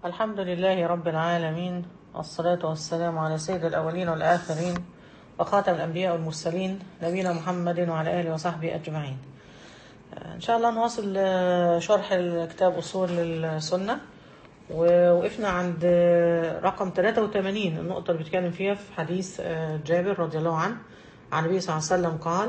الحمد لله رب العالمين والصلاة والسلام على سيد الأولين والآخرين وخاتم الأنبياء والمرسلين نبينا محمد وعلى آله وصحبه أجمعين إن شاء الله نواصل آه، شرح الكتاب أصول السنة ووقفنا عند آه، رقم 83 النقطة اللي بيتكلم فيها في حديث آه، جابر رضي الله عنه عن النبي صلى الله عليه وسلم قال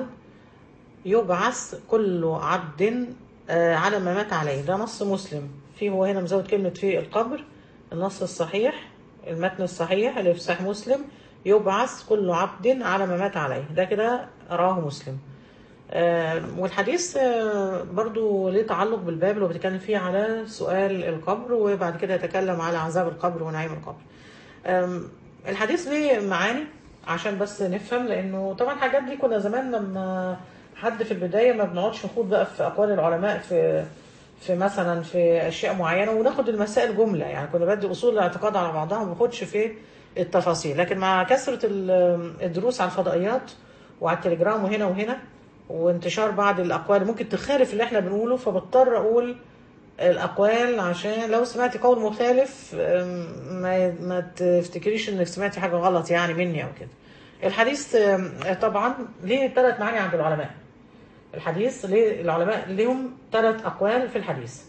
يبعث كل عبد آه، على ما مات عليه ده نص مسلم فيه هو هنا مزود كلمة في القبر النص الصحيح المتن الصحيح اللي في صحيح مسلم يبعث كل عبد على ما مات عليه ده كده رواه مسلم آه، والحديث آه، برضو ليه تعلق بالباب اللي هو بيتكلم فيه على سؤال القبر وبعد كده يتكلم على عذاب القبر ونعيم القبر آم، الحديث ليه معاني عشان بس نفهم لانه طبعا الحاجات دي كنا زمان لما حد في البدايه ما بنقعدش نخوض بقى في اقوال العلماء في في مثلا في اشياء معينه وناخد المسائل جمله يعني كنا بدي اصول الاعتقاد على بعضها وما باخدش في التفاصيل لكن مع كثره ال- الدروس على الفضائيات وعلى التليجرام وهنا وهنا وانتشار بعض الاقوال ممكن تخالف اللي احنا بنقوله فبضطر اقول الاقوال عشان لو سمعتي قول مخالف أم، ما ما تفتكريش انك سمعتي حاجه غلط يعني مني او كده الحديث أم، طبعا ليه ثلاث معاني عند العلماء الحديث ليه العلماء لهم ثلاث اقوال في الحديث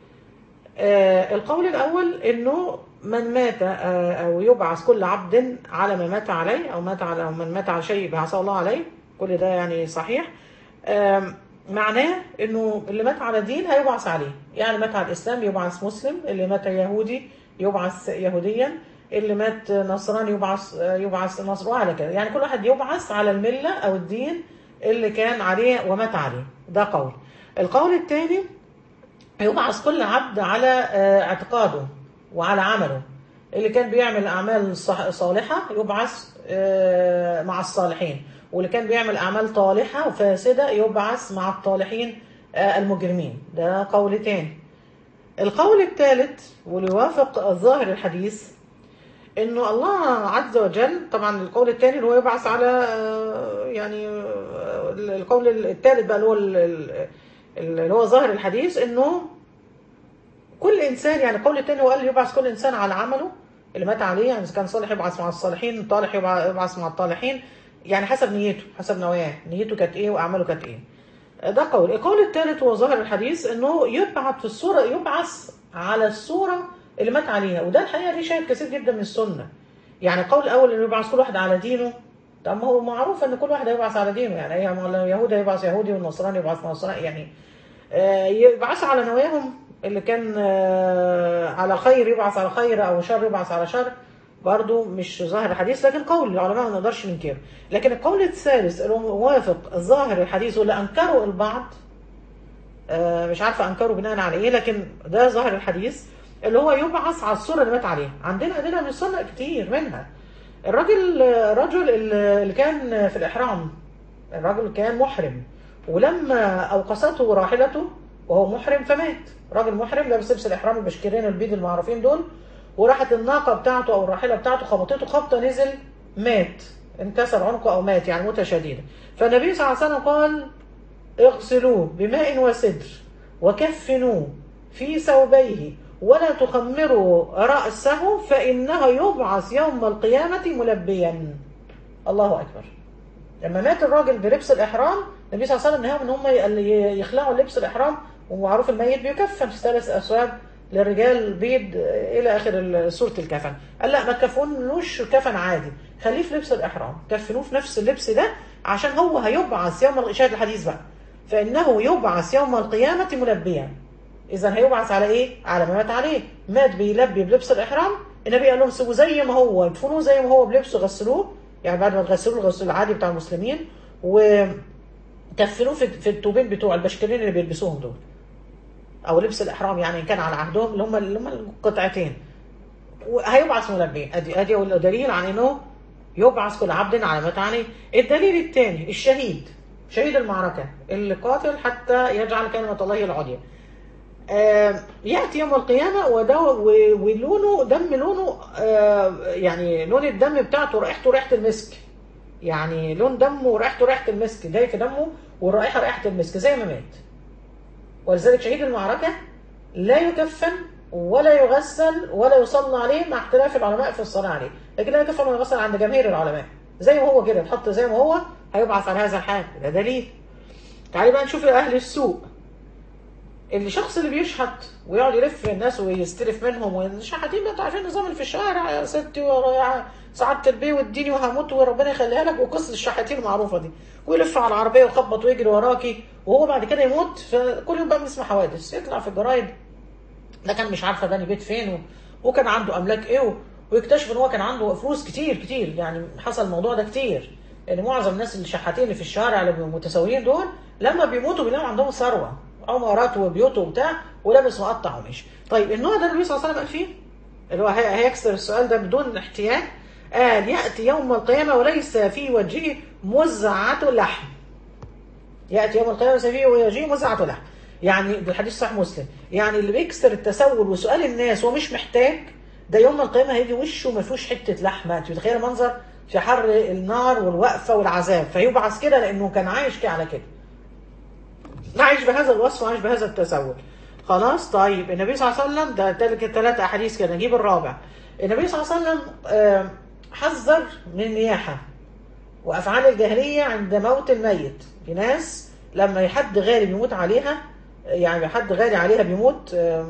آه، القول الأول إنه من مات آه، أو يبعث كل عبد على ما مات عليه أو مات على أو من مات على شيء بعثه الله عليه كل ده يعني صحيح آم، معناه إنه اللي مات على دين هيبعث عليه يعني مات على الإسلام يبعث مسلم اللي مات يهودي يبعث يهوديا اللي مات نصراني يبعث آه، يبعث نصر وعلى كده يعني كل واحد يبعث على الملة أو الدين اللي كان عليه ومات عليه ده قول القول الثاني يبعث كل عبد على آه، اعتقاده وعلى عمله اللي كان بيعمل أعمال صح- صالحة يبعث آه، مع الصالحين واللي كان بيعمل أعمال طالحة وفاسدة يبعث مع الطالحين آه، المجرمين ده قول تاني القول الثالث واللي يوافق ظاهر الحديث انه الله عز وجل طبعا القول الثاني اللي هو يبعث على آه، يعني آه، القول الثالث بقى اللي هو ال- ال- اللي هو ظاهر الحديث انه كل انسان يعني القول الثاني هو قال يبعث كل انسان على عمله اللي مات عليه يعني اذا كان صالح يبعث مع الصالحين طالح يبع- يبعث مع الطالحين يعني حسب نيته حسب نواياه نيته كانت ايه واعماله كانت ايه ده قول القول الثالث هو ظاهر الحديث انه يبعث في الصوره يبعث على الصوره اللي مات عليها وده الحقيقه ليه شاهد كثير جدا من السنه يعني القول الاول انه يبعث كل واحد على دينه طب ما هو معروف ان كل واحد هيبعث على دينه يعني ايه ما اليهود هيبعث يهودي والنصراني يبعث نصراني يعني آه، يبعث على نواياهم اللي كان آه، على خير يبعث على خير او شر يبعث على شر برضو مش ظاهر الحديث لكن قول العلماء ما نقدرش ننكره لكن القول الثالث اللي هو موافق ظاهر الحديث واللي انكره البعض آه، مش عارفه انكروا بناء على ايه لكن ده ظاهر الحديث اللي هو يبعث على الصوره اللي مات عليها عندنا ادله من السنه كتير منها الراجل الرجل اللي كان في الاحرام الرجل كان محرم ولما اوقسته راحلته وهو محرم فمات راجل محرم لابس لبس الاحرام البشكيرين البيض المعروفين دول وراحت الناقه بتاعته او الراحله بتاعته خبطته خبطه نزل مات انكسر عنقه او مات يعني موته شديده فالنبي صلى الله عليه وسلم قال اغسلوه بماء وسدر وكفنوه في ثوبيه ولا تخمروا رأسه فإنه يبعث يوم القيامة ملبيا الله أكبر لما مات الراجل بلبس الإحرام النبي صلى الله عليه وسلم نهاهم إن هم ي- يخلعوا لبس الإحرام ومعروف الميت بيكفن في ثلاث أسواد للرجال بيض إلى آخر ال- سورة الكفن قال لا ما تكفنوش كفن عادي خليه في لبس الإحرام كفنوه في نفس اللبس ده عشان هو هيبعث يوم ال- شاهد الحديث بقى فإنه يبعث يوم القيامة ملبيا إذا هيبعث على إيه؟ على ما مات عليه مات بيلبي بلبس الإحرام النبي قال لهم سيبوه زي ما هو ادفنوه زي ما هو بلبسه غسلوه يعني بعد ما تغسلوه الغسل العادي بتاع المسلمين وكفنوه في في التوبين بتوع البشكرين اللي بيلبسوهم دول او لبس الاحرام يعني إن كان على عهدهم اللي هم اللي هم القطعتين وهيبعث ملبيا ادي ادي أول دليل عن انه يبعث كل عبد على ما عليه الدليل الثاني الشهيد شهيد المعركه اللي قاتل حتى يجعل كلمه الله هي العليا آه، ياتي يوم القيامه وده و- ولونه دم لونه آه، يعني لون الدم بتاعته رائحته ريحه المسك يعني لون دمه وريحته ريحه المسك جاي في دمه والرائحه ريحه المسك زي ما مات ولذلك شهيد المعركه لا يكفن ولا يغسل ولا يصلى عليه مع اختلاف العلماء في الصلاه عليه لكن لا يكفر من يغسل عند جماهير العلماء زي ما هو كده يتحط زي ما هو هيبعث على هذا الحال ده دليل تعالي بقى نشوف اهل السوق الشخص اللي بيشحت ويقعد يلف الناس ويستلف منهم والشحاتين بقى انتوا عارفين النظام اللي في الشارع يا ستي ويا سعادة البيه واديني وهموت وربنا يخليها لك وقصة الشحاتين المعروفة دي ويلف على العربية ويخبط ويجري وراكي وهو بعد كده يموت فكل يوم بقى بنسمع حوادث يطلع في الجرايد ده كان مش عارفه بني بيت فين و... وكان عنده املاك ايه و... ويكتشف ان هو كان عنده فلوس كتير كتير يعني حصل الموضوع ده كتير يعني معظم الناس اللي شحاتين اللي في الشارع اللي متسولين دول لما بيموتوا بيلاقوا عندهم ثروه عمارات وبيوت وبتاع ولابس مقطع وماشي طيب النوع ده النبي صلى الله عليه وسلم قال فيه اللي هو هي- هيكسر السؤال ده بدون احتياج قال ياتي يوم القيامه وليس في وجهه مزعه لحم ياتي يوم القيامه ليس فيه وجهه مزعه لحم يعني بالحديث صحيح مسلم يعني اللي بيكسر التسول وسؤال الناس ومش محتاج ده يوم القيامه هيجي وشه ما فيهوش حته لحمه انت متخيل المنظر في حر النار والوقفه والعذاب فيبعث كده لانه كان عايش كده على كده عايش بهذا الوصف وعايش بهذا التسول خلاص طيب النبي صلى الله عليه وسلم ده تلك ثلاث احاديث كده نجيب الرابع النبي صلى الله عليه وسلم آه، حذر من النياحه وافعال الجاهليه عند موت الميت في ناس لما حد غالي بيموت عليها يعني حد غالي عليها بيموت آه،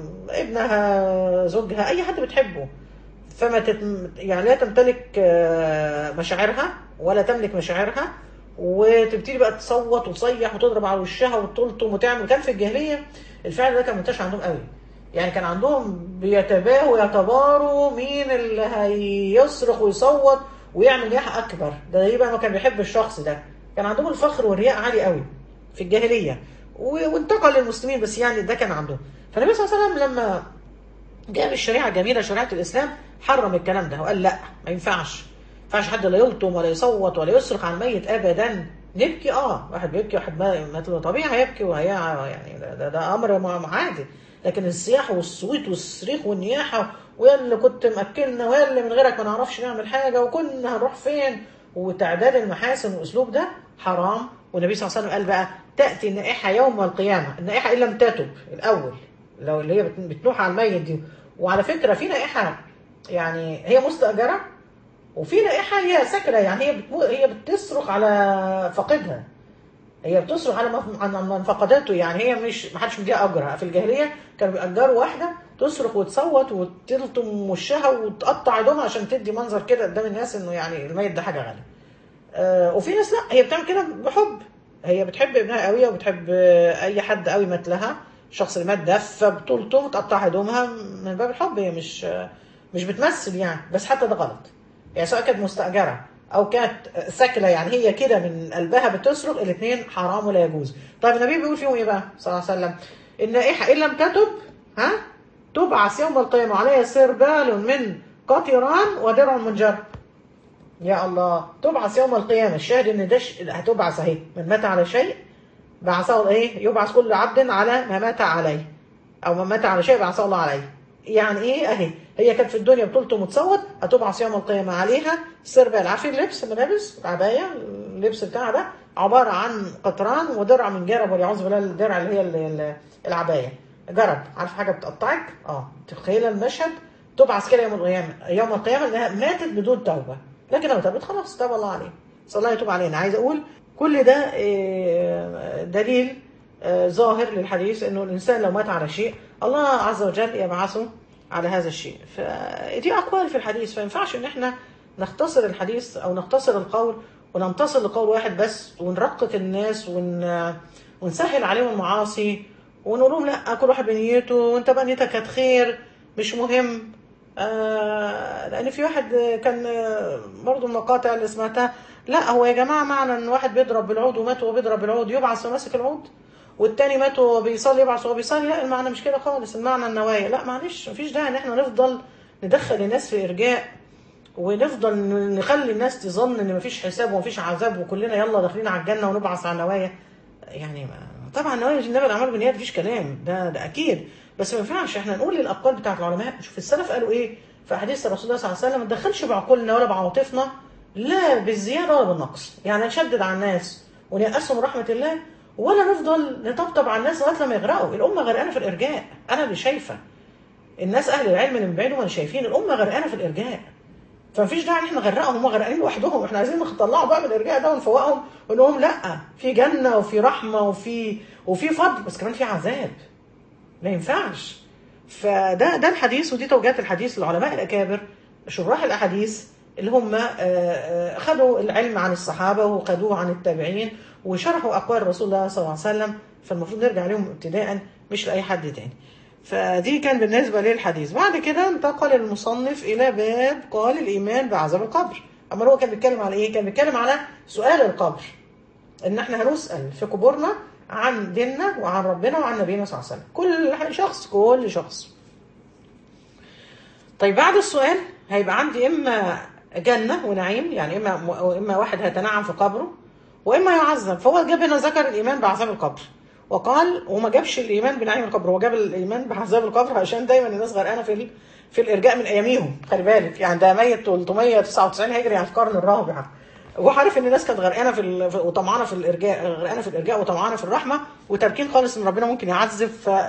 ابنها زوجها اي حد بتحبه فما تت... يعني لا تمتلك آه، مشاعرها ولا تملك مشاعرها وتبتدي بقى تصوت وتصيح وتضرب على وشها وتلطم وتعمل كان في الجاهليه الفعل ده كان منتشر عندهم قوي يعني كان عندهم بيتباهوا يتباروا مين اللي هيصرخ ويصوت ويعمل نياحه اكبر ده يبقى ما كان بيحب الشخص ده كان عندهم الفخر والرياء عالي قوي في الجاهليه و- وانتقل للمسلمين بس يعني ده كان عندهم فالنبي صلى الله عليه وسلم لما جاء بالشريعه الجميله شريعه الاسلام حرم الكلام ده وقال لا ما ينفعش ما ينفعش حد لا يلطم ولا يصوت ولا يصرخ على الميت ابدا نبكي اه واحد بيبكي واحد ما- مات له طبيعي هيبكي وهي يعني ده, ده, ده امر م- عادي لكن الصياح والصويت والصريخ والنياحه ويا اللي كنت مأكلنا ويا اللي من غيرك ما نعرفش نعمل حاجه وكنا هنروح فين وتعداد المحاسن والاسلوب ده حرام والنبي صلى الله عليه وسلم قال بقى تاتي النائحه يوم القيامه النائحه ان لم تتب الاول لو اللي هي بت- بتنوح على الميت دي وعلى فكره في نائحه يعني هي مستاجره وفي نائحه هي ساكنه يعني هي بتمو... هي بتصرخ على فقدها هي بتصرخ على مف- عن من فقدته يعني هي مش ما حدش مديها اجرها في الجاهليه كانوا بيأجروا واحده تصرخ وتصوت وتلطم وشها وتقطع هدومها عشان تدي منظر كده قدام الناس انه يعني الميت ده حاجه غاليه. آه وفي ناس لا هي بتعمل كده بحب هي بتحب ابنها قوي وبتحب آه، اي حد قوي مات لها الشخص اللي مات ده فبتلطم وتقطع هدومها من باب الحب هي مش آه، مش بتمثل يعني بس حتى ده غلط يعني سواء كانت مستأجرة أو كانت ساكنة يعني هي كده من قلبها بتصرخ الاثنين حرام ولا يجوز طيب النبي بيقول فيهم إيه بقى صلى الله عليه وسلم النائحة إن لم تتب ها تبعث يوم القيامة عليها سربال من قطران ودرع منجر يا الله تبعث يوم القيامة الشاهد إن ده ش- هتبعث أهي من مات على شيء بعثه إيه يبعث كل عبد على ما مات عليه او من مات على شيء بعثه الله عليه يعني ايه اهي هي كانت في الدنيا بتلطم وتصوت هتبعث يوم القيامه عليها سربال عارفين اللبس ملابس العبايه اللبس بتاعها ده عباره عن قطران ودرع من جرب والعياذ بالله الدرع اللي هي ال- ال- العبايه جرب عارف حاجه بتقطعك اه تخيل المشهد تبعث كده يوم القيامه يوم القيامه انها ماتت بدون توبه لكن لو تابت خلاص تاب الله عليه صلى الله يتوب علينا عايز اقول كل ده آه، دليل آه، ظاهر للحديث انه الانسان لو مات على شيء الله عز وجل يبعثه على هذا الشيء فدي اقوال في الحديث فما ينفعش ان احنا نختصر الحديث او نختصر القول وننتصر لقول واحد بس ونرقق الناس ون ونسهل عليهم المعاصي ونقول لهم لا كل واحد بنيته وانت بقى نيتك كانت خير مش مهم آه لان في واحد كان آه، برضه المقاطع اللي سمعتها لا هو يا جماعه معنى ان واحد بيضرب بالعود ومات وهو بيضرب بالعود يبعث وماسك العود والتاني مات وهو بيصلي يبعث وهو بيصلي لا المعنى مش كده خالص المعنى النوايا لا معلش مفيش داعي ان احنا نفضل ندخل الناس في ارجاء ونفضل نخلي الناس تظن ان مفيش حساب ومفيش عذاب وكلنا يلا داخلين على الجنه ونبعث على النوايا يعني ما- طبعا نوايا النبي الاعمال بالنيات مفيش كلام ده ده اكيد بس ما ينفعش احنا نقول الاقوال بتاعت العلماء شوف السلف قالوا ايه في حديث الرسول الله صلى الله عليه وسلم ما تدخلش بعقولنا ولا بعواطفنا لا بالزياده ولا بالنقص يعني نشدد على الناس ونيأسهم من رحمه الله ولا نفضل نطبطب على الناس لغايه لما يغرقوا الامه غرقانه في الارجاء انا اللي شايفه الناس اهل العلم اللي من بعيد هم شايفين الامه غرقانه في الارجاء فمفيش داعي ان احنا نغرقهم هم غرقانين لوحدهم احنا عايزين نطلعوا بقى من الارجاء ده ونفوقهم ونقول لهم لا في جنه وفي رحمه وفي وفي فضل بس كمان في عذاب ما ينفعش فده ده الحديث ودي توجيهات الحديث للعلماء الاكابر شراح الاحاديث اللي هم خدوا العلم عن الصحابه وخدوه عن التابعين وشرحوا اقوال رسول الله صلى الله عليه وسلم فالمفروض نرجع لهم ابتداء مش لاي حد تاني فدي كان بالنسبه للحديث بعد كده انتقل المصنف الى باب قال الايمان بعذاب القبر اما هو كان بيتكلم على ايه كان بيتكلم على سؤال القبر ان احنا هنسال في قبورنا عن ديننا وعن ربنا وعن نبينا صلى الله عليه وسلم كل شخص كل شخص طيب بعد السؤال هيبقى عندي اما جنه ونعيم يعني اما اما واحد هيتنعم في قبره واما يعذب فهو جاب هنا ذكر الايمان بعذاب القبر وقال وما جابش الايمان بنعيم القبر هو جاب الايمان بعذاب القبر عشان دايما الناس غرقانه في في الارجاء من اياميهم خلي بالك يعني ده ميت 399 هجري يعني في القرن الرابع هو عارف ان الناس كانت غرقانه في ال... وطمعانه في الارجاء غرقانه في الارجاء وطمعانه في الرحمه وتركين خالص ان ربنا ممكن يعذب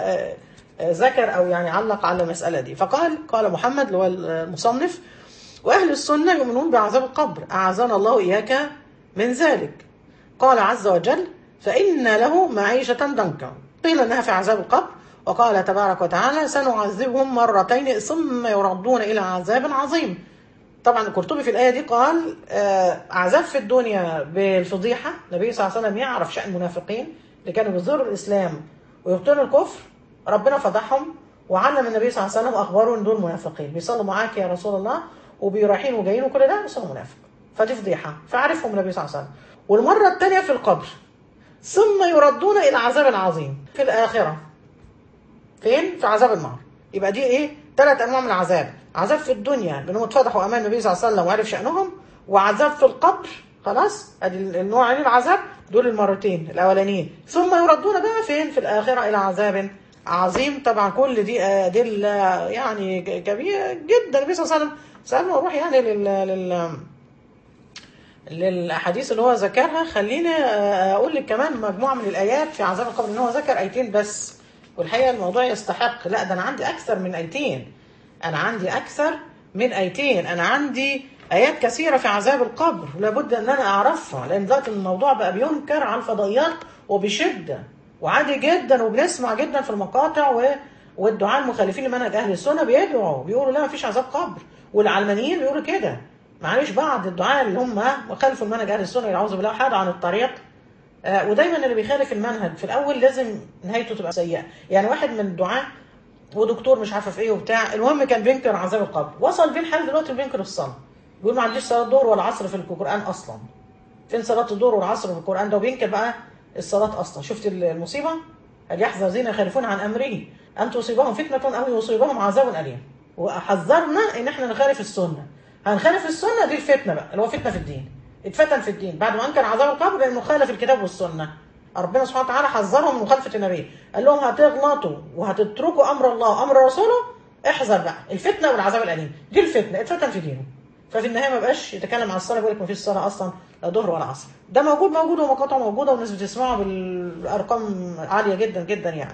فذكر او يعني علق على المساله دي فقال قال محمد اللي هو المصنف واهل السنه يؤمنون بعذاب القبر اعاذنا الله اياك من ذلك قال عز وجل فإن له معيشة ضنكا قيل أنها في عذاب القبر وقال تبارك وتعالى سنعذبهم مرتين ثم يردون إلى عذاب عظيم طبعا القرطبي في الآية دي قال آه عذاب في الدنيا بالفضيحة النبي صلى الله عليه وسلم يعرف شأن المنافقين اللي كانوا بيظهروا الإسلام ويبطلوا الكفر ربنا فضحهم وعلم النبي صلى الله عليه وسلم أخباره إن دول منافقين بيصلوا معاك يا رسول الله وبيرايحين وجايين وكل ده بس هو منافق فدي فضيحة فعرفهم النبي صلى الله عليه وسلم والمرة الثانية في القبر ثم يردون الى عذاب عظيم في الاخره فين في عذاب النار يبقى دي ايه ثلاث انواع من العذاب عذاب في الدنيا لانهم اتفضحوا امام النبي صلى الله عليه وسلم وعرف شانهم وعذاب في القبر خلاص ادي النوعين العذاب دول المرتين الاولانيين ثم يردون بقى فين في الاخره الى عذاب عظيم طبعا كل دي ادله يعني كبيره جدا النبي صلى الله عليه وسلم سالنا نروح يعني لل, لل... للاحاديث اللي هو ذكرها خليني اقول لك كمان مجموعه من الايات في عذاب القبر ان هو ذكر ايتين بس والحقيقه الموضوع يستحق لا ده انا عندي اكثر من ايتين انا عندي اكثر من ايتين انا عندي ايات كثيره في عذاب القبر لابد ان انا اعرفها لان دلوقتي الموضوع بقى بينكر على الفضائيات وبشده وعادي جدا وبنسمع جدا في المقاطع و والدعاء المخالفين لمنهج اهل السنه بيدعوا بيقولوا لا مفيش عذاب قبر والعلمانيين بيقولوا كده معلش بعض الدعاء اللي هم خالفوا المنهج اهل السنه يعوذ بالله حاد عن الطريق آه ودايما اللي بيخالف المنهج في الاول لازم نهايته تبقى سيئه يعني واحد من الدعاء ودكتور مش عارفه في ايه وبتاع المهم كان بينكر عذاب القبر وصل بيه الحال دلوقتي بينكر الصلاه بيقول ما عنديش صلاه ظهر ولا عصر في القران اصلا فين صلاه الظهر والعصر في القران ده وبينكر بقى الصلاه اصلا شفت المصيبه هل يحذر الذين يخالفون عن امره ان تصيبهم فتنه او يصيبهم عذاب اليم وحذرنا ان احنا نخالف السنه هنخالف السنه دي الفتنه بقى اللي هو فتنه في الدين اتفتن في الدين بعد ما انكر عذاب القبر لانه خالف الكتاب والسنه ربنا سبحانه وتعالى حذرهم من مخالفه النبي قال لهم هتغلطوا وهتتركوا امر الله امر رسوله احذر بقى الفتنه والعذاب الاليم دي الفتنه اتفتن في دينه ففي النهايه ما بقاش يتكلم عن الصلاه يقول لك ما فيش صلاه اصلا لا ظهر ولا عصر ده موجود موجود ومقاطع موجوده والناس بتسمعه بالارقام عاليه جدا جدا يعني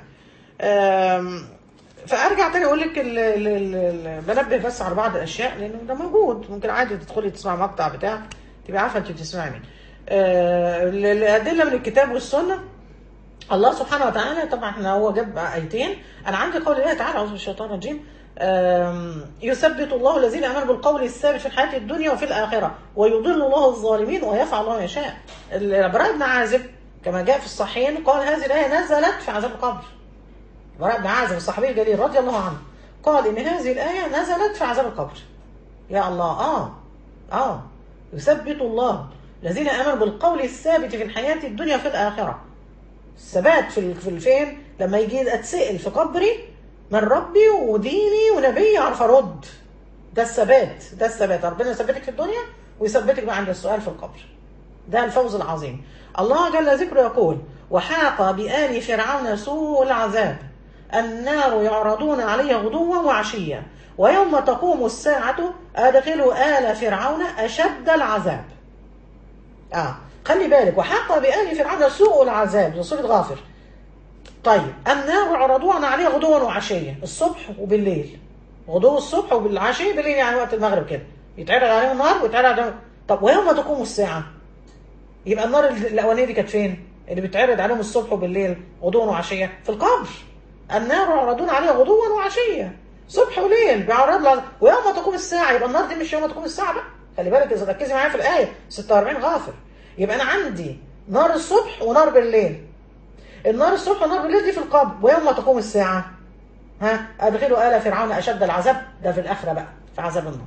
فارجع تاني اقول لك بنبه بس على بعض الاشياء لانه ده موجود ممكن عادي تدخلي تسمع مقطع بتاع تبقى عارفه انت بتسمعي مين. آه الادله من الكتاب والسنه الله سبحانه وتعالى طبعا احنا هو جاب ايتين انا عندي قول الله تعالى اعوذ بالشيطان الرجيم يثبت الله الذين امنوا بالقول الثابت في الحياه الدنيا وفي الاخره ويضل الله الظالمين ويفعل الله ما يشاء. البراء بن عازب كما جاء في الصحيحين قال هذه الايه نزلت في عذاب القبر. براء بن عازب الصحابي الجليل رضي الله عنه قال ان هذه الايه نزلت في عذاب القبر. يا الله اه اه يثبت الله الذين امنوا بالقول الثابت في الحياه الدنيا وفي الاخره. الثبات في في الفين لما يجي اتسال في قبري من ربي وديني ونبي اعرف ارد ده الثبات ده الثبات ربنا يثبتك في الدنيا ويثبتك بقى عند السؤال في القبر ده الفوز العظيم الله جل ذكره يقول وحاق بآل فرعون سوء العذاب النار يعرضون عليها غدوا وعشيا ويوم تقوم الساعة أدخلوا آل فرعون أشد العذاب آه خلي بالك وحاق بآل فرعون سوء العذاب في سورة غافر طيب النار يعرضون عليها غدوا وعشية الصبح وبالليل غدو الصبح وبالعشية بالليل يعني وقت المغرب كده يتعرض عليهم النار ويتعرض عليهم طب ويوم تقوم الساعة يبقى النار الأولانية دي كانت فين؟ اللي بيتعرض عليهم الصبح وبالليل غدوا وعشية في القبر النار يعرضون عليها غدوا وعشية صبح وليل بيعرض لها ويوم تقوم الساعة يبقى النار دي مش يوم تقوم الساعة بقى خلي بالك إذا ركزي معايا في الآية 46 غافر يبقى أنا عندي نار الصبح ونار بالليل النار الصبح ونار بالليل دي في القبر ويوم تقوم الساعة ها أدخلوا آل فرعون أشد العذاب ده في الآخرة بقى في عذاب النار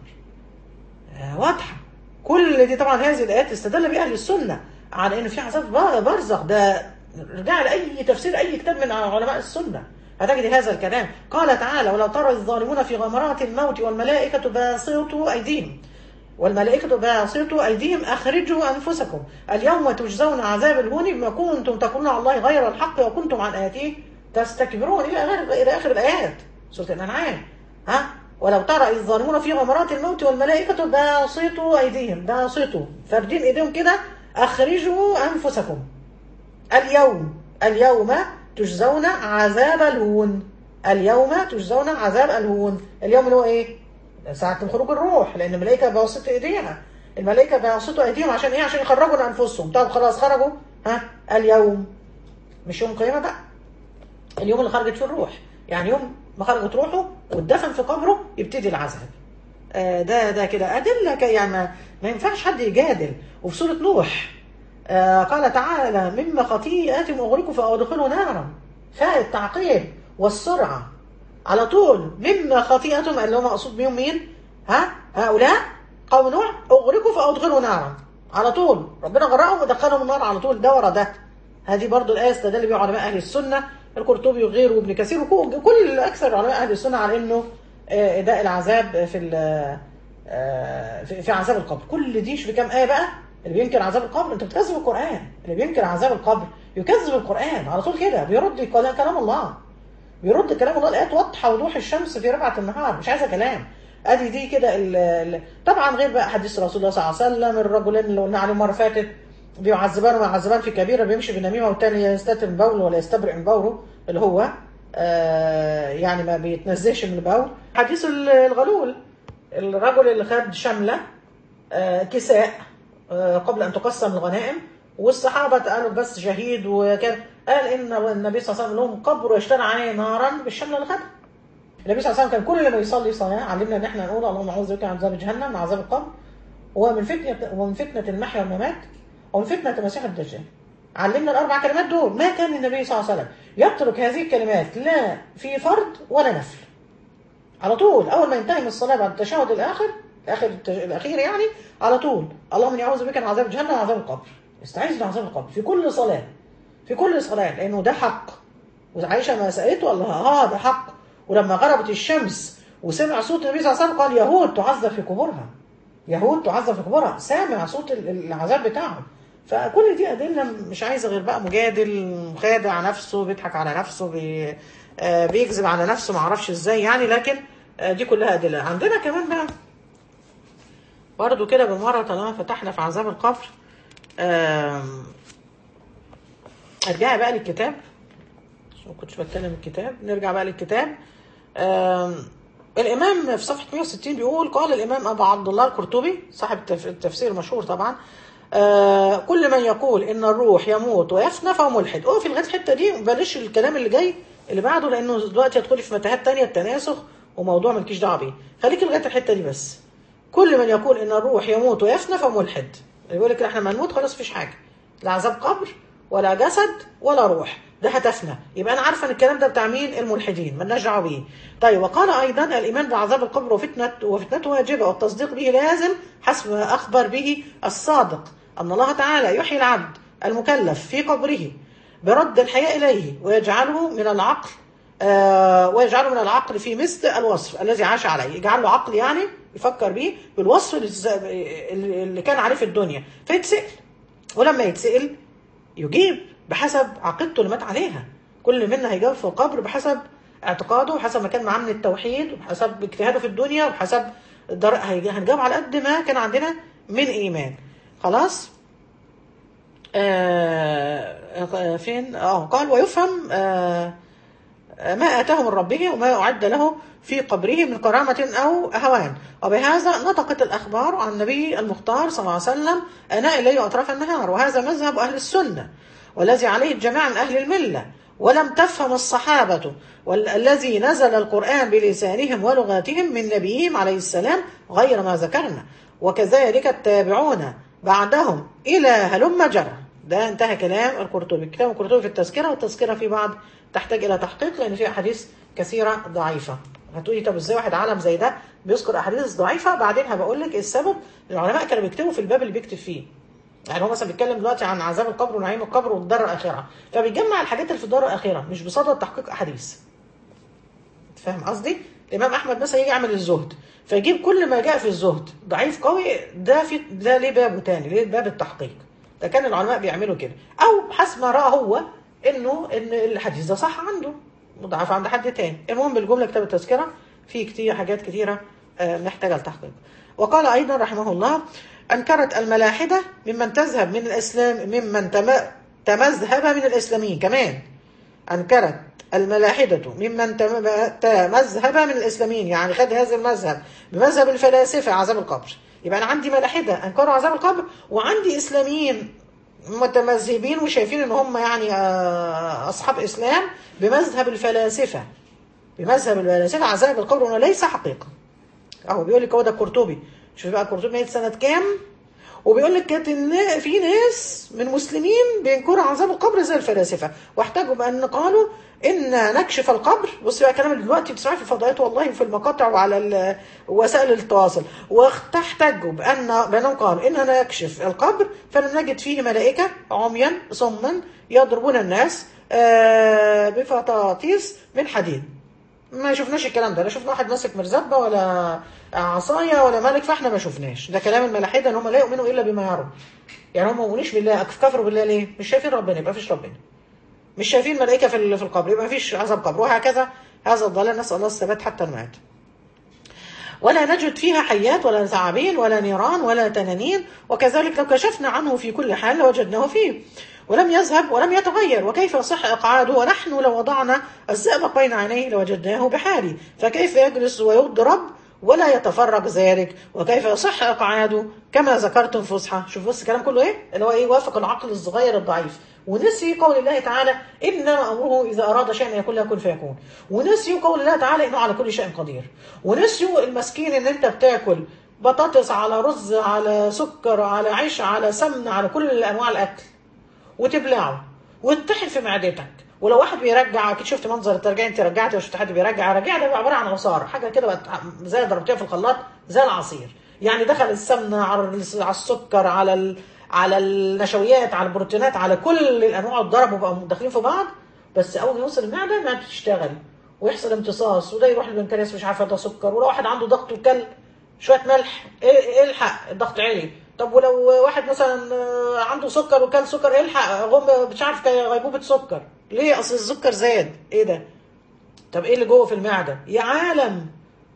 آه واضحة كل دي طبعا هذه الآيات استدل بها أهل السنة على إن في عذاب برزخ ده رجع لأي تفسير أي كتاب من علماء السنة هتجد هذا الكلام قال تعالى ولو ترى الظالمون في غمرات الموت والملائكة باسطوا أيديهم والملائكة باسطوا أيديهم أخرجوا أنفسكم اليوم تجزون عذاب الهون بما كنتم تقولون على الله غير الحق وكنتم عن آياته تستكبرون إلى آخر إلى آخر الآيات سورة الأنعام ها ولو ترى الظالمون في غمرات الموت والملائكة باسطوا أيديهم باسطوا فاردين إيديهم كده أخرجوا أنفسكم اليوم اليوم تجزون عذاب الهون اليوم تجزون عذاب الهون اليوم اللي هو ايه ساعة خروج الروح لأن الملائكة بواسطة إيديها الملائكة بيواسطوا أيديهم عشان إيه عشان يخرجوا لأنفسهم طب خلاص خرجوا ها اليوم مش يوم قيامة بقى اليوم اللي خرجت فيه الروح يعني يوم ما خرجت روحه واتدفن في قبره يبتدي العذاب آه ده ده كده أدلة يعني ما, ما ينفعش حد يجادل وفي سورة نوح آه قال تعالى مما خطيئاتهم أغرقوا فأدخلوا نارا فاء التعقيب والسرعة على طول مما خطيئتهم اللي هو مقصود بيهم مين؟ ها؟ هؤلاء قوم نوح أغرقوا فأدخلوا نارا على طول ربنا غرقهم ودخلهم النار على طول ده ورا ده هذه برضو الآية استدل بها علماء أهل السنة القرطبي وغيره وابن كثير وكل أكثر علماء أهل السنة على إنه إداء العذاب في في عذاب القبر كل دي في كام آية بقى اللي بينكر عذاب القبر انت بتكذب القرآن اللي بينكر عذاب القبر يكذب القرآن على طول كده بيرد كلام الله بيرد كلام الله الآيات واضحة وضوح الشمس في ربعة النهار مش عايزة كلام ادي دي كده ال ال طبعا غير بقى حديث رسول الله صلى الله عليه وسلم الرجلين اللي قلنا عليهم مره فاتت بيعذبان ويعذبان في كبيره بيمشي بالنميمه والتاني يستتر من بوله ولا يستبرئ من بوله اللي هو آه يعني ما بيتنزهش من البول حديث الغلول الرجل اللي خد شمله آه كساء آه قبل ان تقسم الغنائم والصحابه قالوا بس شهيد وكان قال ان النبي صلى الله عليه وسلم لهم قبر يشترى عليه نارا بالشمله اللي خدها النبي صلى الله عليه وسلم كان كل ما يصلي صلاه علمنا ان احنا نقول اللهم اعوذ بك من عذاب جهنم من عذاب القبر ومن فتنه ومن فتنه المحيا والممات ومن فتنه المسيح الدجال علمنا الاربع كلمات دول ما كان النبي صلى الله عليه وسلم يترك هذه الكلمات لا في فرض ولا نفل على طول اول ما ينتهي من الصلاه بعد التشهد الاخر الاخر الاخير يعني على طول اللهم اني اعوذ بك من عذاب جهنم وعذاب القبر استعيذ من عذاب القبر في كل صلاه في كل صلاه لانه ده حق وعائشه ما سالته الله اه ده حق ولما غربت الشمس وسمع صوت النبي صلى الله عليه وسلم قال يهود تعذب في قبورها يهود تعذب في قبورها سامع صوت العذاب بتاعهم فكل دي أدلة مش عايزة غير بقى مجادل مخادع نفسه بيضحك على نفسه بي آه بيكذب على نفسه معرفش ازاي يعني لكن آه دي كلها أدلة عندنا كمان بقى برضو كده بالمرة طالما فتحنا في عذاب القبر ارجعي بقى للكتاب ما كنتش بتكلم الكتاب نرجع بقى للكتاب الإمام في صفحة 160 بيقول قال الإمام أبو عبد الله القرطبي صاحب التفسير المشهور طبعا آه كل من يقول إن الروح يموت ويفنى فهو ملحد أقفي لغاية الحتة دي بلاش الكلام اللي جاي اللي بعده لأنه دلوقتي هتدخلي في متاهات تانية التناسخ وموضوع مالكيش دعوة بيه خليكي لغاية الحتة دي بس كل من يقول إن الروح يموت ويفنى فهو ملحد يقول لك احنا ما نموت خلاص مفيش حاجة لا عذاب قبر ولا جسد ولا روح ده هتفنى يبقى انا عارفه ان الكلام ده بتاع مين الملحدين مالناش دعوه بيه طيب وقال ايضا الايمان بعذاب القبر وفتنه وفتنته واجبه والتصديق به لازم حسب ما اخبر به الصادق ان الله تعالى يحيي العبد المكلف في قبره برد الحياة اليه ويجعله من العقل آه ويجعله من العقل في مثل الوصف الذي عاش عليه يجعل له عقل يعني يفكر به بالوصف اللي كان عليه في الدنيا فيتسأل ولما يتسأل يجيب بحسب عقيدته اللي مات عليها كل منا هيجاوب في القبر بحسب اعتقاده وحسب ما كان معاه من التوحيد وبحسب اجتهاده في الدنيا وبحسب هنجاوب على قد ما كان عندنا من ايمان خلاص آه فين اه قال ويفهم آه ما آتاه من ربه وما أعد له في قبره من كرامة أو هوان وبهذا نطقت الأخبار عن النبي المختار صلى الله عليه وسلم أناء الليل وأطراف النهار وهذا مذهب أهل السنة والذي عليه الجماعة من أهل الملة ولم تفهم الصحابة والذي نزل القرآن بلسانهم ولغاتهم من نبيهم عليه السلام غير ما ذكرنا وكذلك التابعون بعدهم إلى هلم جرى ده انتهى كلام القرطبي كلام القرطبي في التذكرة والتذكرة في بعض تحتاج إلى تحقيق لأن في أحاديث كثيرة ضعيفة هتقولي طب ازاي واحد عالم زي ده بيذكر أحاديث ضعيفة بعدين هبقول لك السبب العلماء كانوا بيكتبوا في الباب اللي بيكتب فيه يعني هو مثلا بيتكلم دلوقتي عن عذاب القبر ونعيم القبر والدار الآخرة فبيجمع الحاجات اللي في الدار الآخرة مش بصدد تحقيق أحاديث فاهم قصدي؟ الإمام أحمد مثلا يجي يعمل الزهد فيجيب كل ما جاء في الزهد ضعيف قوي ده في ده ليه بابه تاني ليه باب التحقيق ده كان العلماء بيعملوا كده او حسب ما راى هو انه ان الحديث ده صح عنده مضاعف عند حد تاني المهم بالجمله كتاب التذكره في كتير حاجات كتيره محتاجه لتحقيق وقال ايضا رحمه الله انكرت الملاحده ممن تذهب من الاسلام ممن تمذهب من الاسلاميين كمان انكرت الملاحدة ممن تمذهب من الإسلاميين يعني خد هذا المذهب بمذهب الفلاسفة عذاب القبر يبقى أنا عندي ملاحدة أنكروا عذاب القبر وعندي إسلاميين متمذهبين وشايفين ان هم يعني اصحاب اسلام بمذهب الفلاسفه بمذهب الفلاسفه عذاب القبر وانه ليس حقيقه اهو بيقول لك هو ده القرطبي شوف بقى القرطبي مات سنه كام وبيقول لك كانت ان في ناس من مسلمين بينكروا عذاب القبر زي الفلاسفه واحتجوا بان قالوا ان نكشف القبر بص بقى كلام دلوقتي بتسمعي في الفضائيات والله في المقاطع وعلى وسائل التواصل واحتجوا بان بانهم قالوا اننا نكشف القبر فلم نجد فيه ملائكه عميا صما يضربون الناس بفطاطيس من حديد ما شفناش الكلام ده لا شفنا واحد ماسك مرزبه ولا عصايه ولا ملك فاحنا ما شفناش ده كلام الملاحده ان هم لا يؤمنوا الا بما يروا يعني هم ما يؤمنوش بالله كفروا بالله ليه مش شايفين ربنا يبقى فيش ربنا مش شايفين ملائكه في في القبر يبقى مفيش عذاب قبر وهكذا هذا الضلال نسال الله الثبات حتى المعاد ولا نجد فيها حيات ولا ثعابين ولا نيران ولا تنانين وكذلك لو كشفنا عنه في كل حال لوجدناه فيه ولم يذهب ولم يتغير وكيف يصح إقعاده ونحن لو وضعنا الزئبق بين عينيه لوجدناه بحالي فكيف يجلس ويضرب ولا يتفرق ذلك وكيف يصح إقعاده كما ذكرتم فصحى شوف بص الكلام كله إيه اللي هو إيه وافق العقل الصغير الضعيف ونسي قول الله تعالى إنما أمره إذا أراد شيئا يكون له كن فيكون ونسيوا قول الله تعالى إنه على كل شيء قدير ونسيوا المسكين إن أنت بتاكل بطاطس على رز على سكر على عيش على سمن على كل أنواع الأكل وتبلعه وتطحن في معدتك ولو واحد بيرجع اكيد شفت منظر الترجيع انت رجعت وشفت حد بيرجع رجع ده عباره عن عصاره حاجه كده بقت زي ضربتيها في الخلاط زي العصير يعني دخل السمنه على على السكر على ال... على النشويات على البروتينات على كل الانواع الضرب وبقوا داخلين في بعض بس اول ما يوصل المعده ما بتشتغل ويحصل امتصاص وده يروح للبنكرياس مش عارفه ده سكر ولو واحد عنده ضغط وكل شويه ملح الحق الضغط عالي طب ولو واحد مثلا عنده سكر وكل سكر الحق غم مش عارف غيبوبه سكر ليه اصل السكر زاد ايه ده طب ايه اللي جوه في المعده يا عالم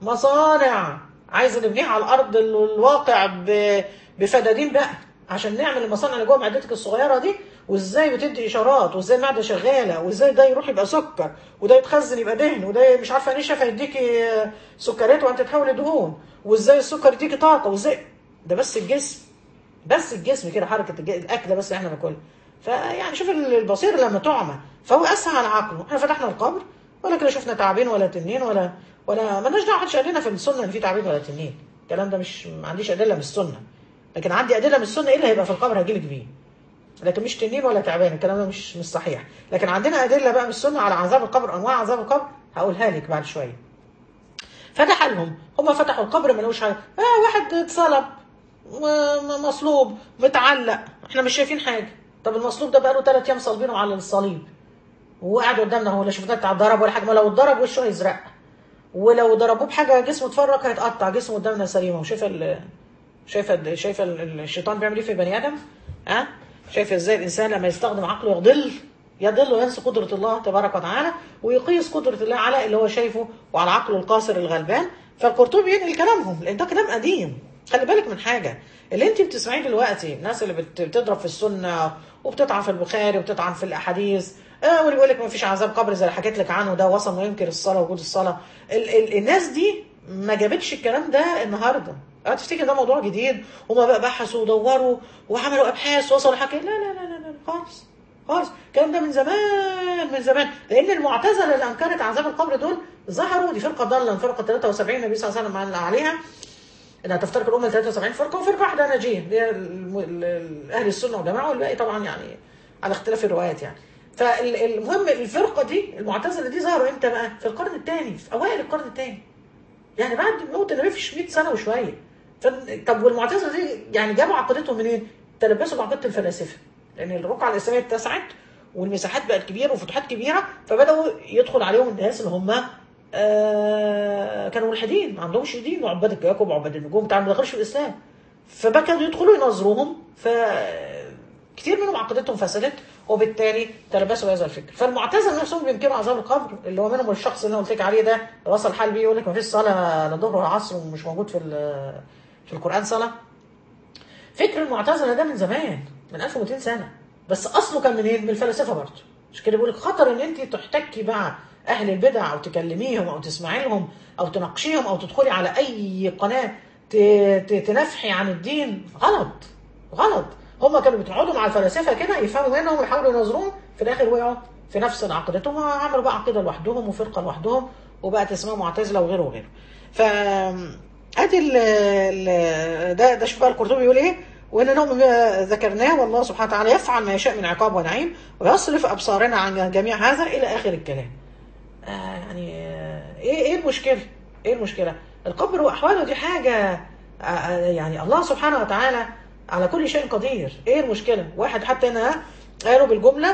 مصانع عايز نبنيها على الارض الواقع بفدادين بقى عشان نعمل المصانع اللي جوه معدتك الصغيره دي وازاي بتدي اشارات وازاي المعده شغاله وازاي ده يروح يبقى سكر وده يتخزن يبقى دهن وده مش عارفه نشا فيديكي سكريات وانت تحولي دهون وازاي السكر يديكي طاقه وازاي ده بس الجسم بس الجسم كده حركه الاكل بس احنا بناكلها فيعني شوف البصير لما تعمى فهو اسهل عقله احنا فتحنا القبر ولا كده شفنا تعابين ولا تنين ولا ولا مالناش دعوه محدش قال لنا في السنه ان في تعابين ولا تنين الكلام ده مش ما عنديش ادله من السنه لكن عندي ادله من السنه ايه اللي هيبقى في القبر هجيلك بيه لكن مش تنين ولا تعبان الكلام ده مش مش صحيح لكن عندنا ادله بقى من السنه على عذاب القبر انواع عذاب القبر هقولها لك بعد شويه فده حالهم هم فتحوا القبر ما لقوش حاجه اه واحد اتصلب مصلوب متعلق احنا مش شايفين حاجه طب المصلوب ده بقى له ثلاث ايام صالبينه على الصليب وقعد قدامنا هو لا شفناه ضرب ولا حاجه ما لو اتضرب وشه هيزرق ولو ضربوه بحاجه جسمه اتفرق هيتقطع جسمه قدامنا سليمه وشايفه ال... شايفه شايفه الشيطان بيعمل ايه في بني ادم ها أه؟ شايفه ازاي الانسان لما يستخدم عقله يضل يضل وينسى قدرة الله تبارك وتعالى ويقيس قدرة الله على اللي هو شايفه وعلى عقله القاصر الغلبان فالقرطبي ينقل كلامهم لان ده كلام قديم خلي بالك من حاجة اللي انت بتسمعيه دلوقتي الناس اللي بتضرب في السنة وبتطعن في البخاري وبتطعن في الاحاديث آه واللي بيقول لك ما فيش عذاب قبر زي اللي حكيت لك عنه ده وصل انه ينكر الصلاه وجود الصلاه ال ال الناس دي ما جابتش الكلام ده النهارده اه تفتكر ده موضوع جديد هما بقى بحثوا ودوروا وعملوا ابحاث وصلوا حكي لا لا لا لا, لا خالص خالص الكلام ده من زمان من زمان لان المعتزله اللي انكرت عذاب القبر دول ظهروا دي فرقه ضاله فرقه 73 النبي صلى الله عليه وسلم قال عليها انها تفترق الامه ل 73 فرقه وفرقه واحده ناجيه اللي هي الم- ال- ال- اهل السنه والجماعه والباقي طبعا يعني على اختلاف الروايات يعني فالمهم الفرقه دي المعتزله دي ظهروا امتى بقى؟ في القرن الثاني في اوائل القرن الثاني يعني بعد موت النبي في 100 سنه وشويه ف... طب والمعتزله دي يعني جابوا عقيدتهم منين؟ تلبسوا بعقيده الفلاسفه لان الرقعه الاسلاميه اتسعت والمساحات بقت كبيره وفتوحات كبيره فبداوا يدخل عليهم الناس اللي هم آه كانوا ملحدين ما عندهمش دين وعباد الكواكب وعباد النجوم بتاع ما دخلش في الاسلام فبكوا يدخلوا ينظروهم ف كتير منهم عقيدتهم فسدت وبالتالي تلبسوا هذا الفكر فالمعتزله نفسهم بينكروا عذاب القبر اللي هو منهم الشخص اللي انا قلت لك عليه ده وصل حال بيه يقول لك ما فيش صلاه لا ظهر ولا عصر ومش موجود في ال- في القران صلاه فكر المعتزله ده من زمان من 1200 سنه بس اصله كان منين؟ من الفلاسفه برضه مش كده بيقول لك خطر ان انت تحتكي مع اهل البدع او تكلميهم او تسمعي لهم او تناقشيهم او تدخلي على اي قناه ت- ت- تنفحي عن الدين غلط غلط هم كانوا بيقعدوا مع الفلاسفه كده يفهموا منهم ويحاولوا ينظروهم في الاخر وقعوا في نفس عقيدتهم وعملوا بقى عقيده لوحدهم وفرقه لوحدهم وبقت اسمها معتزله وغيره وغيره ف ادي ال- ال- ده ده شوف بقى القرطبي بيقول ايه وان نوم ما ذكرناه والله سبحانه وتعالى يفعل ما يشاء من عقاب ونعيم ويصرف ابصارنا عن جميع هذا الى اخر الكلام آه يعني آه ايه ايه المشكله؟ ايه المشكله؟ القبر واحواله دي حاجه آه آه، يعني الله سبحانه وتعالى على كل شيء قدير، ايه المشكله؟ واحد حتى هنا قالوا بالجمله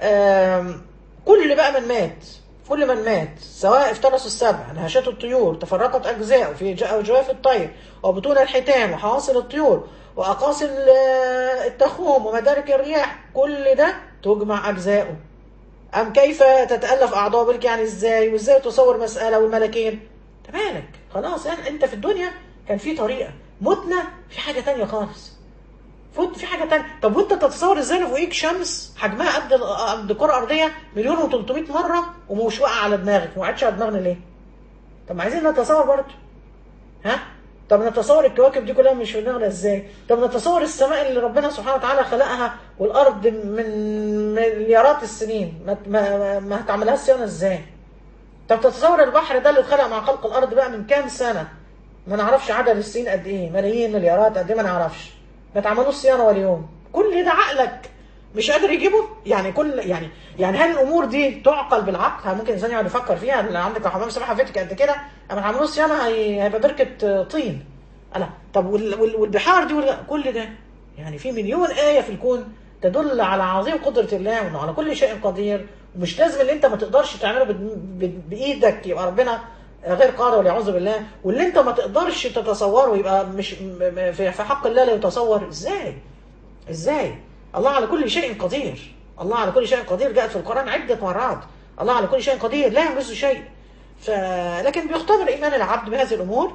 آم، كل بقى من مات كل من مات سواء افترسوا السبع نهشته الطيور تفرقت اجزاؤه في ج- جواف الطير وبطون الحيتان وحواصل الطيور واقاصي ال- التخوم ومدارك الرياح كل ده تجمع اجزاؤه أم كيف تتألف أعضاء بالك يعني إزاي وإزاي تصور مسألة والملكين أنت مالك خلاص يعني أنت في الدنيا كان في طريقة متنا في حاجة تانية خالص فوت في حاجة تانية طب وأنت تتصور إزاي إن فوقيك شمس حجمها قد قد كرة أرضية مليون و300 مرة ومش واقعة على دماغك ما وقعتش على دماغنا ليه؟ طب ما عايزين نتصور برضه ها طب نتصور الكواكب دي كلها مش في دماغنا ازاي طب نتصور السماء اللي ربنا سبحانه وتعالى خلقها والارض من مليارات السنين ما ما ما- ما هتعملها صيانه ازاي طب تتصور البحر ده اللي اتخلق مع خلق الارض بقى من كام سنه ما نعرفش عدد السنين قد ايه ملايين مليارات قد ايه ما نعرفش ما تعملوش صيانه ولا يوم كل ده عقلك مش قادر يجيبه يعني كل يعني يعني هل الامور دي تعقل بالعقل هل ممكن الانسان يقعد يفكر فيها لو عندك حمام سباحه فاتك قد كده اما تعملوه صيانه هي- هيبقى بركه طين ألا طب وال- وال- والبحار دي وال- كل ده يعني في مليون آية في الكون تدل على عظيم قدرة الله وانه على كل شيء قدير ومش لازم اللي انت ما تقدرش تعمله بد- بد- بايدك يبقى ربنا غير قادر والعياذ بالله واللي انت ما تقدرش تتصوره يبقى مش م- م- في في حق الله لا يتصور ازاي ازاي الله على كل شيء قدير الله على كل شيء قدير جاءت في القرآن عدة مرات الله على كل شيء قدير لا يحدث شيء ف... لكن بيختبر إيمان العبد بهذه الأمور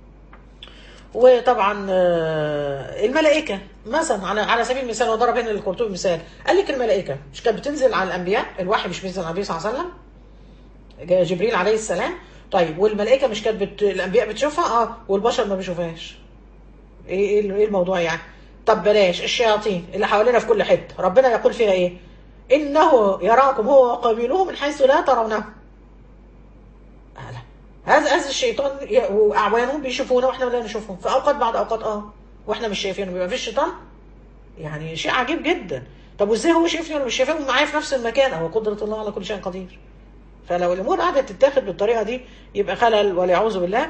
وطبعا آه، الملائكة مثلا على على سبيل المثال وضرب هنا القرطبي مثال قال لك الملائكة مش كانت بتنزل على الأنبياء الوحي مش بينزل على النبي صلى الله عليه وسلم جا- جبريل عليه السلام طيب والملائكة مش كانت بت... الأنبياء بتشوفها اه والبشر ما بيشوفهاش ايه ايه ايه الموضوع يعني طب بلاش الشياطين اللي حوالينا في كل حته ربنا يقول فيها ايه انه يراكم هو وقبيله من حيث لا ترونه أهلا. هذا هذا الشيطان ي- واعوانه بيشوفونا واحنا لا نشوفهم في اوقات بعد اوقات اه واحنا مش شايفينه بيبقى في الشيطان يعني شيء عجيب جدا طب وازاي هو شايفني وانا مش شايفاه معايا في نفس المكان هو قدره الله على كل شيء قدير فلو الامور قعدت تتاخد بالطريقه دي يبقى خلل والعياذ بالله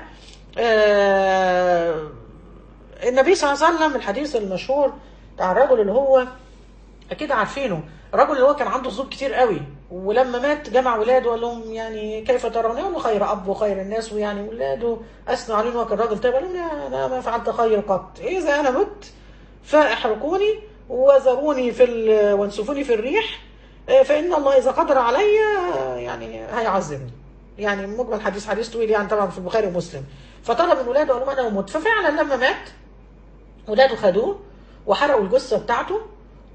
آه النبي صلى الله عليه وسلم الحديث المشهور بتاع الرجل اللي هو اكيد عارفينه الرجل اللي هو كان عنده ذنوب كتير قوي ولما مات جمع ولاده وقال لهم يعني كيف ترون قالوا خير اب وخير الناس ويعني ولاده اثنوا عليه وكان الراجل طيب قال لهم لا انا ما فعلت خير قط اذا انا مت فاحرقوني وذروني في ال- وانسفوني في الريح آه، فان الله اذا قدر علي آه، يعني هيعذبني يعني مجمل حديث حديث طويل يعني طبعا في البخاري ومسلم فطلب من ولاده قال لهم انا اموت ففعلا لما مات ولاده خدوه وحرقوا الجثه بتاعته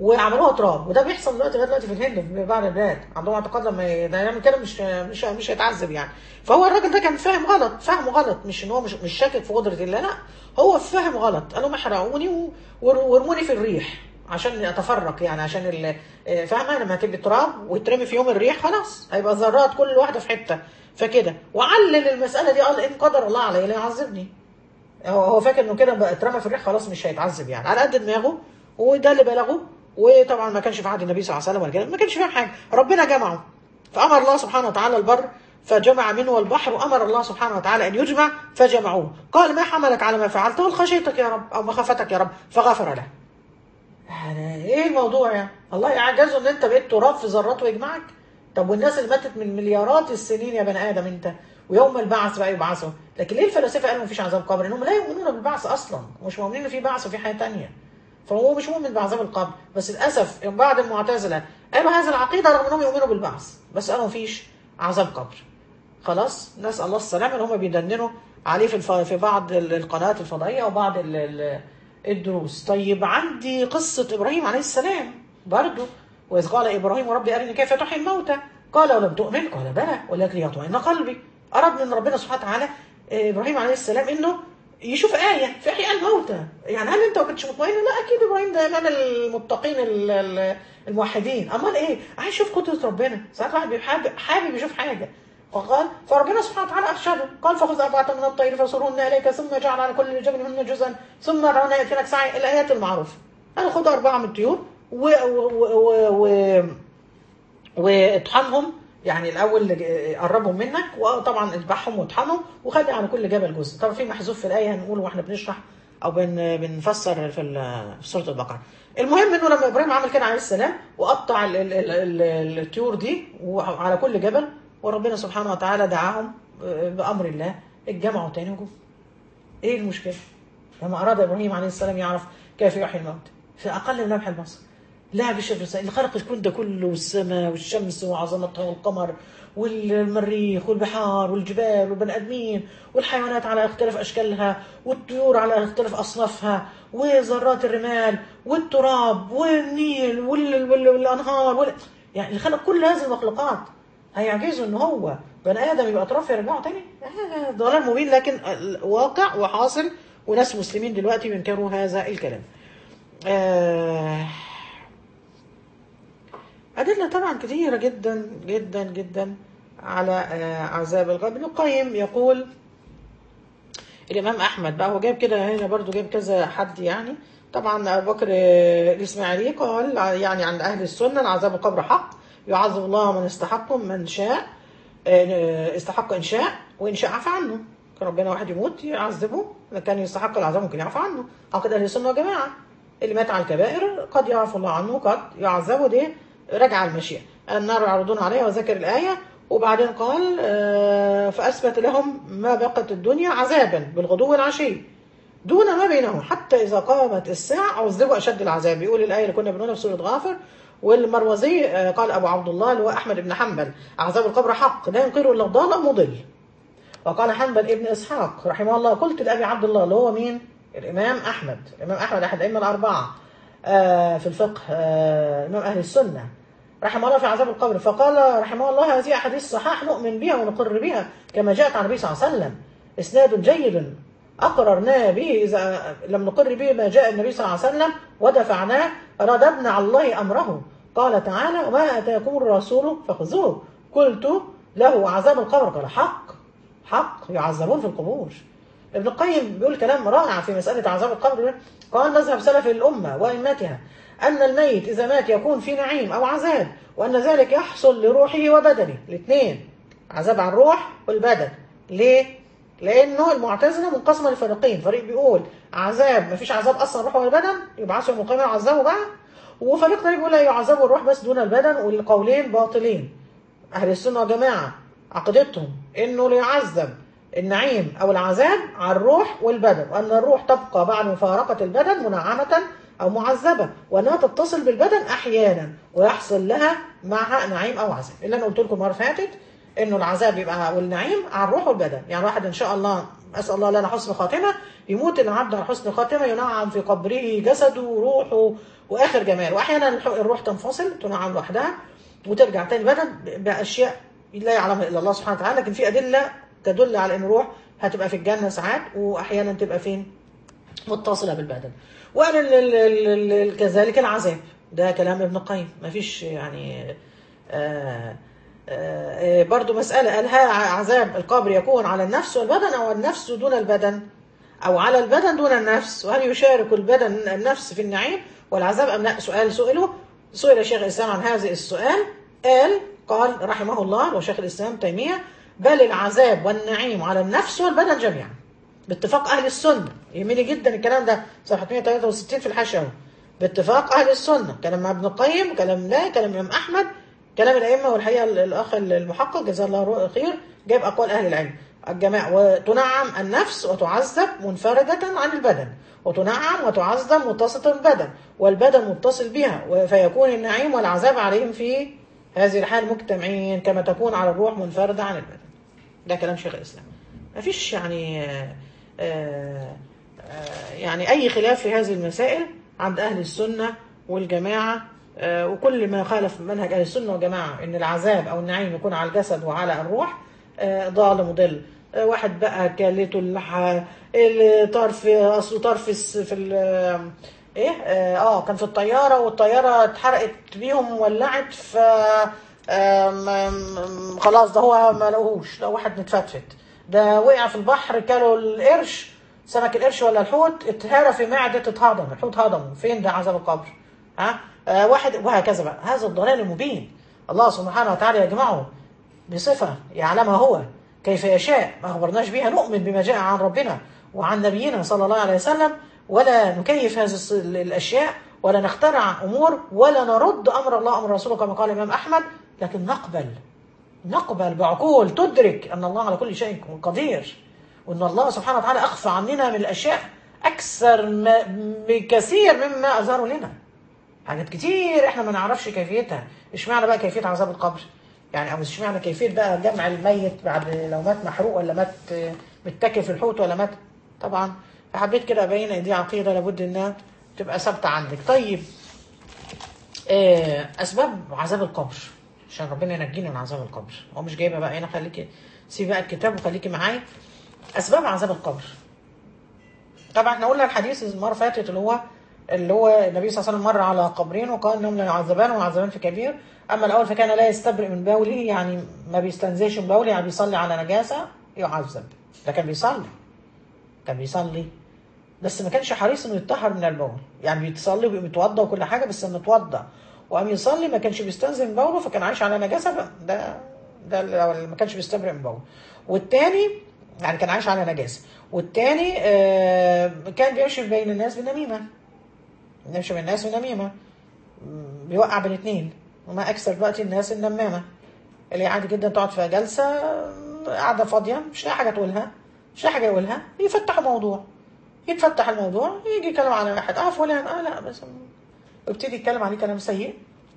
وعملوها تراب وده بيحصل دلوقتي لغايه دلوقتي في الهند في بعض البلاد عندهم اعتقاد لما يعمل كده مش مش مش هيتعذب يعني فهو الراجل ده كان فاهم غلط فاهم غلط مش ان هو مش مش شاكك في قدره الله لا هو فاهم غلط قالوا احرقوني و- وارموني في الريح عشان اتفرق يعني عشان ال- آه، فاهمه لما تبقى تراب وترمي في يوم الريح خلاص هيبقى ذرات كل واحده في حته فكده وعلل المساله دي قال ان قدر الله علي لا يعذبني هو هو فاكر انه كده بقى اترمى في الريح خلاص مش هيتعذب يعني على قد دماغه وده اللي بلغه وطبعا ما كانش في عهد النبي صلى الله عليه وسلم ولا كده ما كانش فاهم حاجه ربنا جمعه فامر الله سبحانه وتعالى البر فجمع منه البحر وامر الله سبحانه وتعالى ان يجمع فجمعوه قال ما حملك على ما فعلت قال خشيتك يا رب او مخافتك يا رب فغفر له يعني ايه الموضوع يعني الله يعجزه ان انت بقيت تراب في ذرات ويجمعك طب والناس اللي ماتت من مليارات السنين يا بني ادم انت ويوم البعث بقى يبعثوا لكن ليه الفلاسفه قالوا مفيش عذاب قبر انهم لا يؤمنون بالبعث اصلا ومش مؤمنين ان في بعث وفي حياه تانية فهو مش مؤمن بعذاب القبر بس للاسف بعض المعتزله قالوا هذه العقيده رغم انهم يؤمنوا بالبعث بس قالوا مفيش عذاب قبر خلاص نسال الله السلامه ان هم بيدندنوا عليه في الف... في بعض ال- القنوات الفضائيه وبعض ال... ال... الدروس طيب عندي قصه ابراهيم عليه السلام برضو واذ قال ابراهيم ربي ارني كيف تحيي الموتى قال ولم تؤمن قال بلى ولكن ليطمئن قلبي اراد من ربنا سبحانه وتعالى آه، ابراهيم عليه السلام انه يشوف آية في إحياء الموتى يعني هل أنت ما كنتش مطمئن؟ لا أكيد إبراهيم ده إمام المتقين ال- ال- الموحدين أمال إيه؟ عايز يشوف قدرة ربنا ساعات واحد بيبقى حابب حابب يشوف حاجة فقال فربنا سبحانه وتعالى أرشده قال فخذ أربعة من الطير فصرهن إليك ثم جعل على كل جبل منهن جزءا ثم دعونا يأتينك سعي الآيات المعروفة أنا خد أربعة من الطيور و, و, و, و واطحنهم يعني الاول قربهم منك وطبعا اذبحهم واطحنهم وخد على كل جبل جزء طبعا في محذوف في الايه هنقوله واحنا بنشرح او بن بنفسر في ال- في سوره البقره المهم انه لما ابراهيم عمل كده عليه السلام وقطع ال- ال- ال- ال- الطيور دي وعلى كل جبل وربنا سبحانه وتعالى دعاهم بامر الله اتجمعوا تاني وجم ايه المشكله؟ لما اراد ابراهيم عليه السلام يعرف كيف يحيي الموت في اقل من لمح البصر لا بشر اللي خلق الكون ده كله والسماء والشمس وعظمتها والقمر والمريخ والبحار والجبال والبني ادمين والحيوانات على اختلاف اشكالها والطيور على اختلاف اصنافها وذرات الرمال والتراب والنيل وال- وال- والانهار وال... يعني اللي خلق كل هذه المخلوقات هيعجزوا ان هو بني ادم يبقى اطراف يرجعوا تاني آه، ضلال مبين لكن واقع وحاصل وناس مسلمين دلوقتي بينكروا هذا الكلام آه أدلة طبعا كثيرة جدا جدا جدا على آه، عذاب القبر ابن القيم يقول الإمام أحمد بقى هو جايب كده هنا برضو جايب كذا حد يعني طبعا أبو بكر آه، الإسماعيلي قال يعني عند أهل السنة عذاب القبر حق يعذب الله من استحقه من شاء آه، استحق إن شاء وإن شاء عفى عنه كان ربنا واحد يموت يعذبه إذا كان يستحق العذاب ممكن يعفى عنه عقد أهل السنة والجماعة اللي مات على الكبائر قد يعفو الله عنه قد يعذبه دي رجع المشيئة النار يعرضون عليها وذكر الآية وبعدين قال آه، فأثبت لهم ما بقت الدنيا عذابا بالغدو والعشي دون ما بينهم حتى إذا قامت الساعة عذبوا أشد العذاب بيقول الآية اللي كنا بنقولها في سورة غافر والمروزي آه، قال أبو عبد الله اللي هو أحمد بن حنبل عذاب القبر حق لا ينكره إلا الضال مضل وقال حنبل ابن إسحاق رحمه الله قلت لأبي عبد الله اللي هو مين؟ الإمام أحمد الإمام أحمد أحد الأئمة الأربعة آه، في الفقه آه، إمام أهل السنة رحمه الله في عذاب القبر فقال رحمه الله هذه أحاديث صحاح نؤمن بها ونقر بها كما جاءت عن النبي صلى الله عليه وسلم إسناد جيد أقررنا به إذا لم نقر به ما جاء النبي صلى الله عليه وسلم ودفعناه رددنا على الله أمره قال تعالى وما أتاكم الرسول فخذوه قلت له عذاب القبر قال حق حق يعذبون في القبور ابن القيم بيقول كلام رائع في مسألة عذاب القبر ده. قال مذهب سلف الأمة وأئمتها أن الميت إذا مات يكون في نعيم أو عذاب وأن ذلك يحصل لروحه وبدنه الاثنين عذاب على الروح والبدن ليه؟ لأنه المعتزلة منقسمة لفريقين فريق بيقول عذاب مفيش عذاب أصلا الروح ولا البدن يبعثوا يوم القيامة يعذبوا بقى وفريق تاني بيقول لا يعذبوا الروح بس دون البدن والقولين باطلين أهل السنة والجماعة عقيدتهم إنه ليعذب النعيم أو العذاب على الروح والبدن وأن الروح تبقى بعد مفارقة البدن منعمة أو معذبة وأنها تتصل بالبدن أحيانا ويحصل لها معها نعيم أو عذاب اللي أنا قلت لكم المرة اللي فاتت إنه العذاب يبقى والنعيم على الروح والبدن يعني واحد إن شاء الله أسأل الله لنا حسن خاتمة يموت العبد على حسن خاتمة ينعم في قبره جسده وروحه واخر جمال واحيانا الح- الروح تنفصل تنعم لوحدها وترجع تاني بدن باشياء لا يعلمها الا الله سبحانه وتعالى لكن في ادله تدل على ان الروح هتبقى في الجنه ساعات واحيانا تبقى فين متصله بالبدن وقال ال- ال- ال- ال- كذلك العذاب ده كلام ابن القيم ما فيش يعني آه آه برضو مسألة قال هل عذاب القبر يكون على النفس والبدن أو النفس دون البدن أو على البدن دون النفس وهل يشارك البدن النفس في النعيم والعذاب أم لا سؤال سئله سئل شيخ الإسلام عن هذا السؤال قال قال رحمه الله وشيخ الإسلام تيمية بل العذاب والنعيم على النفس والبدن جميعا باتفاق أهل السنة يهمني جدا الكلام ده صفحة 163 في الحاشية أهو باتفاق أهل السنة كلام ابن القيم كلام لا كلام الإمام أحمد كلام الأئمة والحقيقة الأخ المحقق جزاه الله خير جايب أقوال أهل العلم الجماعة وتنعم النفس وتعذب منفردة عن البدن وتنعم وتعذب متصلة بالبدن والبدن متصل بها فيكون النعيم والعذاب عليهم في هذه الحال مجتمعين كما تكون على الروح منفردة عن البدن ده كلام شيخ الإسلام ما فيش يعني آه آه آه يعني أي خلاف في هذه المسائل عند أهل السنة والجماعة آه وكل ما خالف منهج أهل السنة والجماعة إن العذاب أو النعيم يكون على الجسد وعلى الروح آه ضال مضل آه واحد بقى كلته اللحى الطرف أصله طرف في ال ايه اه, آه كان في الطياره والطياره اتحرقت بيهم وولعت ف خلاص ده هو ما لقوهوش ده واحد متفتفت ده وقع في البحر كلوا القرش سمك القرش ولا الحوت اتهرى في معدة اتهضم الحوت هضمه فين ده عذاب القبر ها آه واحد وهكذا بقى هذا الضلال المبين الله سبحانه وتعالى يجمعه بصفة يعلمها هو كيف يشاء ما أخبرناش بها نؤمن بما جاء عن ربنا وعن نبينا صلى الله عليه وسلم ولا نكيف هذه الأشياء ولا نخترع أمور ولا نرد أمر الله أمر رسوله كما قال الإمام أحمد لكن نقبل نقبل بعقول تدرك أن الله على كل شيء قدير وأن الله سبحانه وتعالى أخفى عننا من الأشياء أكثر بكثير مما أظهروا لنا حاجات كتير احنا ما نعرفش كيفيتها اشمعنى بقى كيفية عذاب القبر يعني او اشمعنى كيفية بقى جمع الميت بعد لو مات محروق ولا مات متكي في الحوت ولا مات طبعا فحبيت كده ابين ان دي عقيدة لابد انها تبقى ثابتة عندك طيب اسباب عذاب القبر عشان ربنا ينجينا من عذاب القبر هو مش جايبها بقى هنا خليكي سيبي بقى الكتاب وخليكي معايا اسباب عذاب القبر طبعا احنا قلنا الحديث المره فاتت اللي هو اللي هو النبي صلى الله عليه وسلم مر على قبرين وقال انهم لا يعذبان ويعذبان في كبير اما الاول فكان لا يستبرئ من بوله يعني ما بيستنزيش من بوله يعني بيصلي على نجاسه يعذب ده كان بيصلي كان بيصلي بس ما كانش حريص انه يتطهر من البول يعني بيتصلي وبيتوضى وكل حاجه بس انه اتوضى وقام يصلي ما كانش بيستنزل من بوله فكان عايش على نجاسه ده ده ما كانش بيستبرئ من بوله والتاني يعني كان عايش على نجاسه والتاني آه كان بيمشي بين الناس بالنميمه بيمشي بين الناس بالنميمه بيوقع بين اتنين وما اكثر دلوقتي الناس النمامه اللي عادي جدا تقعد في جلسه قاعده فاضيه مش لاقي حاجه تقولها مش لاقي حاجه يقولها يفتحوا موضوع يتفتح الموضوع يجي يتكلم على واحد اه فلان اه لا بس ويبتدي يتكلم عليه كلام سيء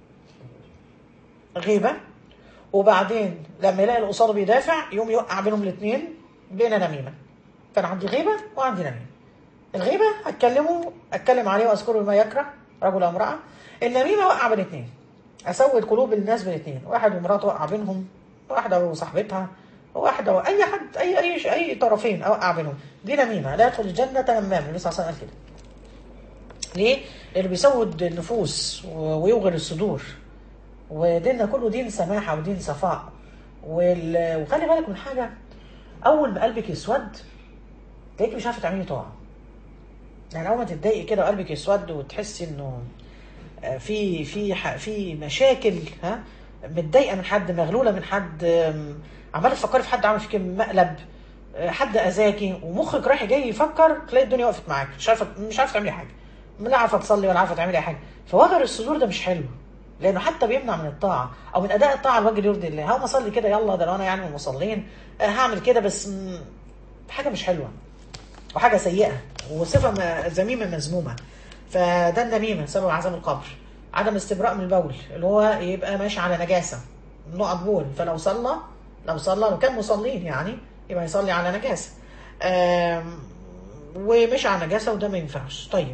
غيبه وبعدين لما يلاقي اللي قصاده بيدافع يقوم يوقع بينهم الاثنين بين نميمه فانا عندي غيبه وعندي نميمه الغيبه هتكلمه اتكلم عليه واذكره بما يكره رجل او امراه النميمه وقع بين اثنين اسود قلوب الناس بين اثنين واحد ومراته وقع بينهم واحده وصاحبتها واحده واي حد اي اي اي طرفين اوقع بينهم دي نميمه لا يدخل الجنه نمام النبي صلى الله عليه وسلم قال كده ليه؟ لانه بيسود النفوس ويوغل الصدور وديننا كله دين سماحه ودين صفاء وال... وخلي بالك من حاجه اول ما قلبك يسود تلاقيك مش عارفه تعملي طاعه يعني اول ما تتضايقي كده وقلبك يسود وتحسي انه في في في مشاكل ها متضايقه من حد مغلوله من حد عماله تفكري في حد عمل فيك مقلب حد اذاكي ومخك رايح جاي يفكر تلاقي الدنيا وقفت معاك مش عارفه مش عارفه تعملي حاجه لا عارفه تصلي ولا عارفه تعملي اي حاجه فوغر الصدور ده مش حلو لانه حتى بيمنع من الطاعه او من اداء الطاعه الوجه يرضي الله هقوم اصلي كده يلا ده لو انا يعني من المصلين هعمل كده بس حاجه مش حلوه وحاجه سيئه وصفه ذميمه مذمومه فده النميمه سبب عذاب القبر عدم استبراء من البول اللي هو يبقى ماشي على نجاسه نقط بول فلو صلى لو صلى لو كان مصلين يعني يبقى يصلي على نجاسه ومش على نجاسه وده ما ينفعش طيب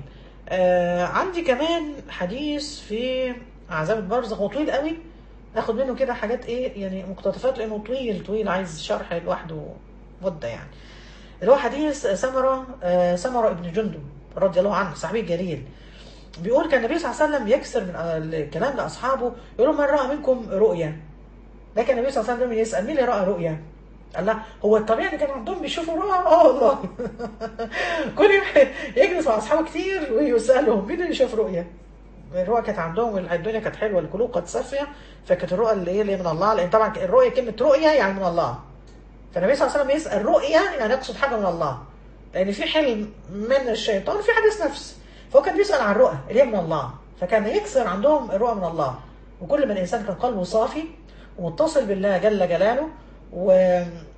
آه عندي كمان حديث في عذاب البرزخ هو طويل قوي ناخد منه كده حاجات ايه يعني مقتطفات لانه طويل طويل عايز شرح لوحده مده يعني اللي هو حديث سمره آه سمره ابن جندب رضي الله عنه صحابي الجليل بيقول كان النبي صلى الله عليه وسلم يكسر من آه، الكلام لاصحابه يقول لهم من راى منكم رؤيا ده كان النبي صلى الله عليه وسلم يسال مين اللي راى رؤيا قال لا هو الطبيعي كان عندهم بيشوفوا رؤى اه والله كل يوم يجلس مع اصحابه كتير ويسالهم مين اللي شاف رؤيا الرؤى كانت عندهم الدنيا كانت حلوه القلوب قد صافيه فكانت الرؤى اللي هي اللي من الله لان طبعا الرؤيه كلمه رؤيه يعني من الله فالنبي صلى الله عليه وسلم يسال رؤيه يعني يقصد حاجه من الله لان في حلم من الشيطان وفي حديث نفس فهو كان بيسال عن الرؤى اللي هي من الله فكان يكسر عندهم الرؤى من الله وكل ما الانسان كان قلبه صافي ومتصل بالله جل جلاله و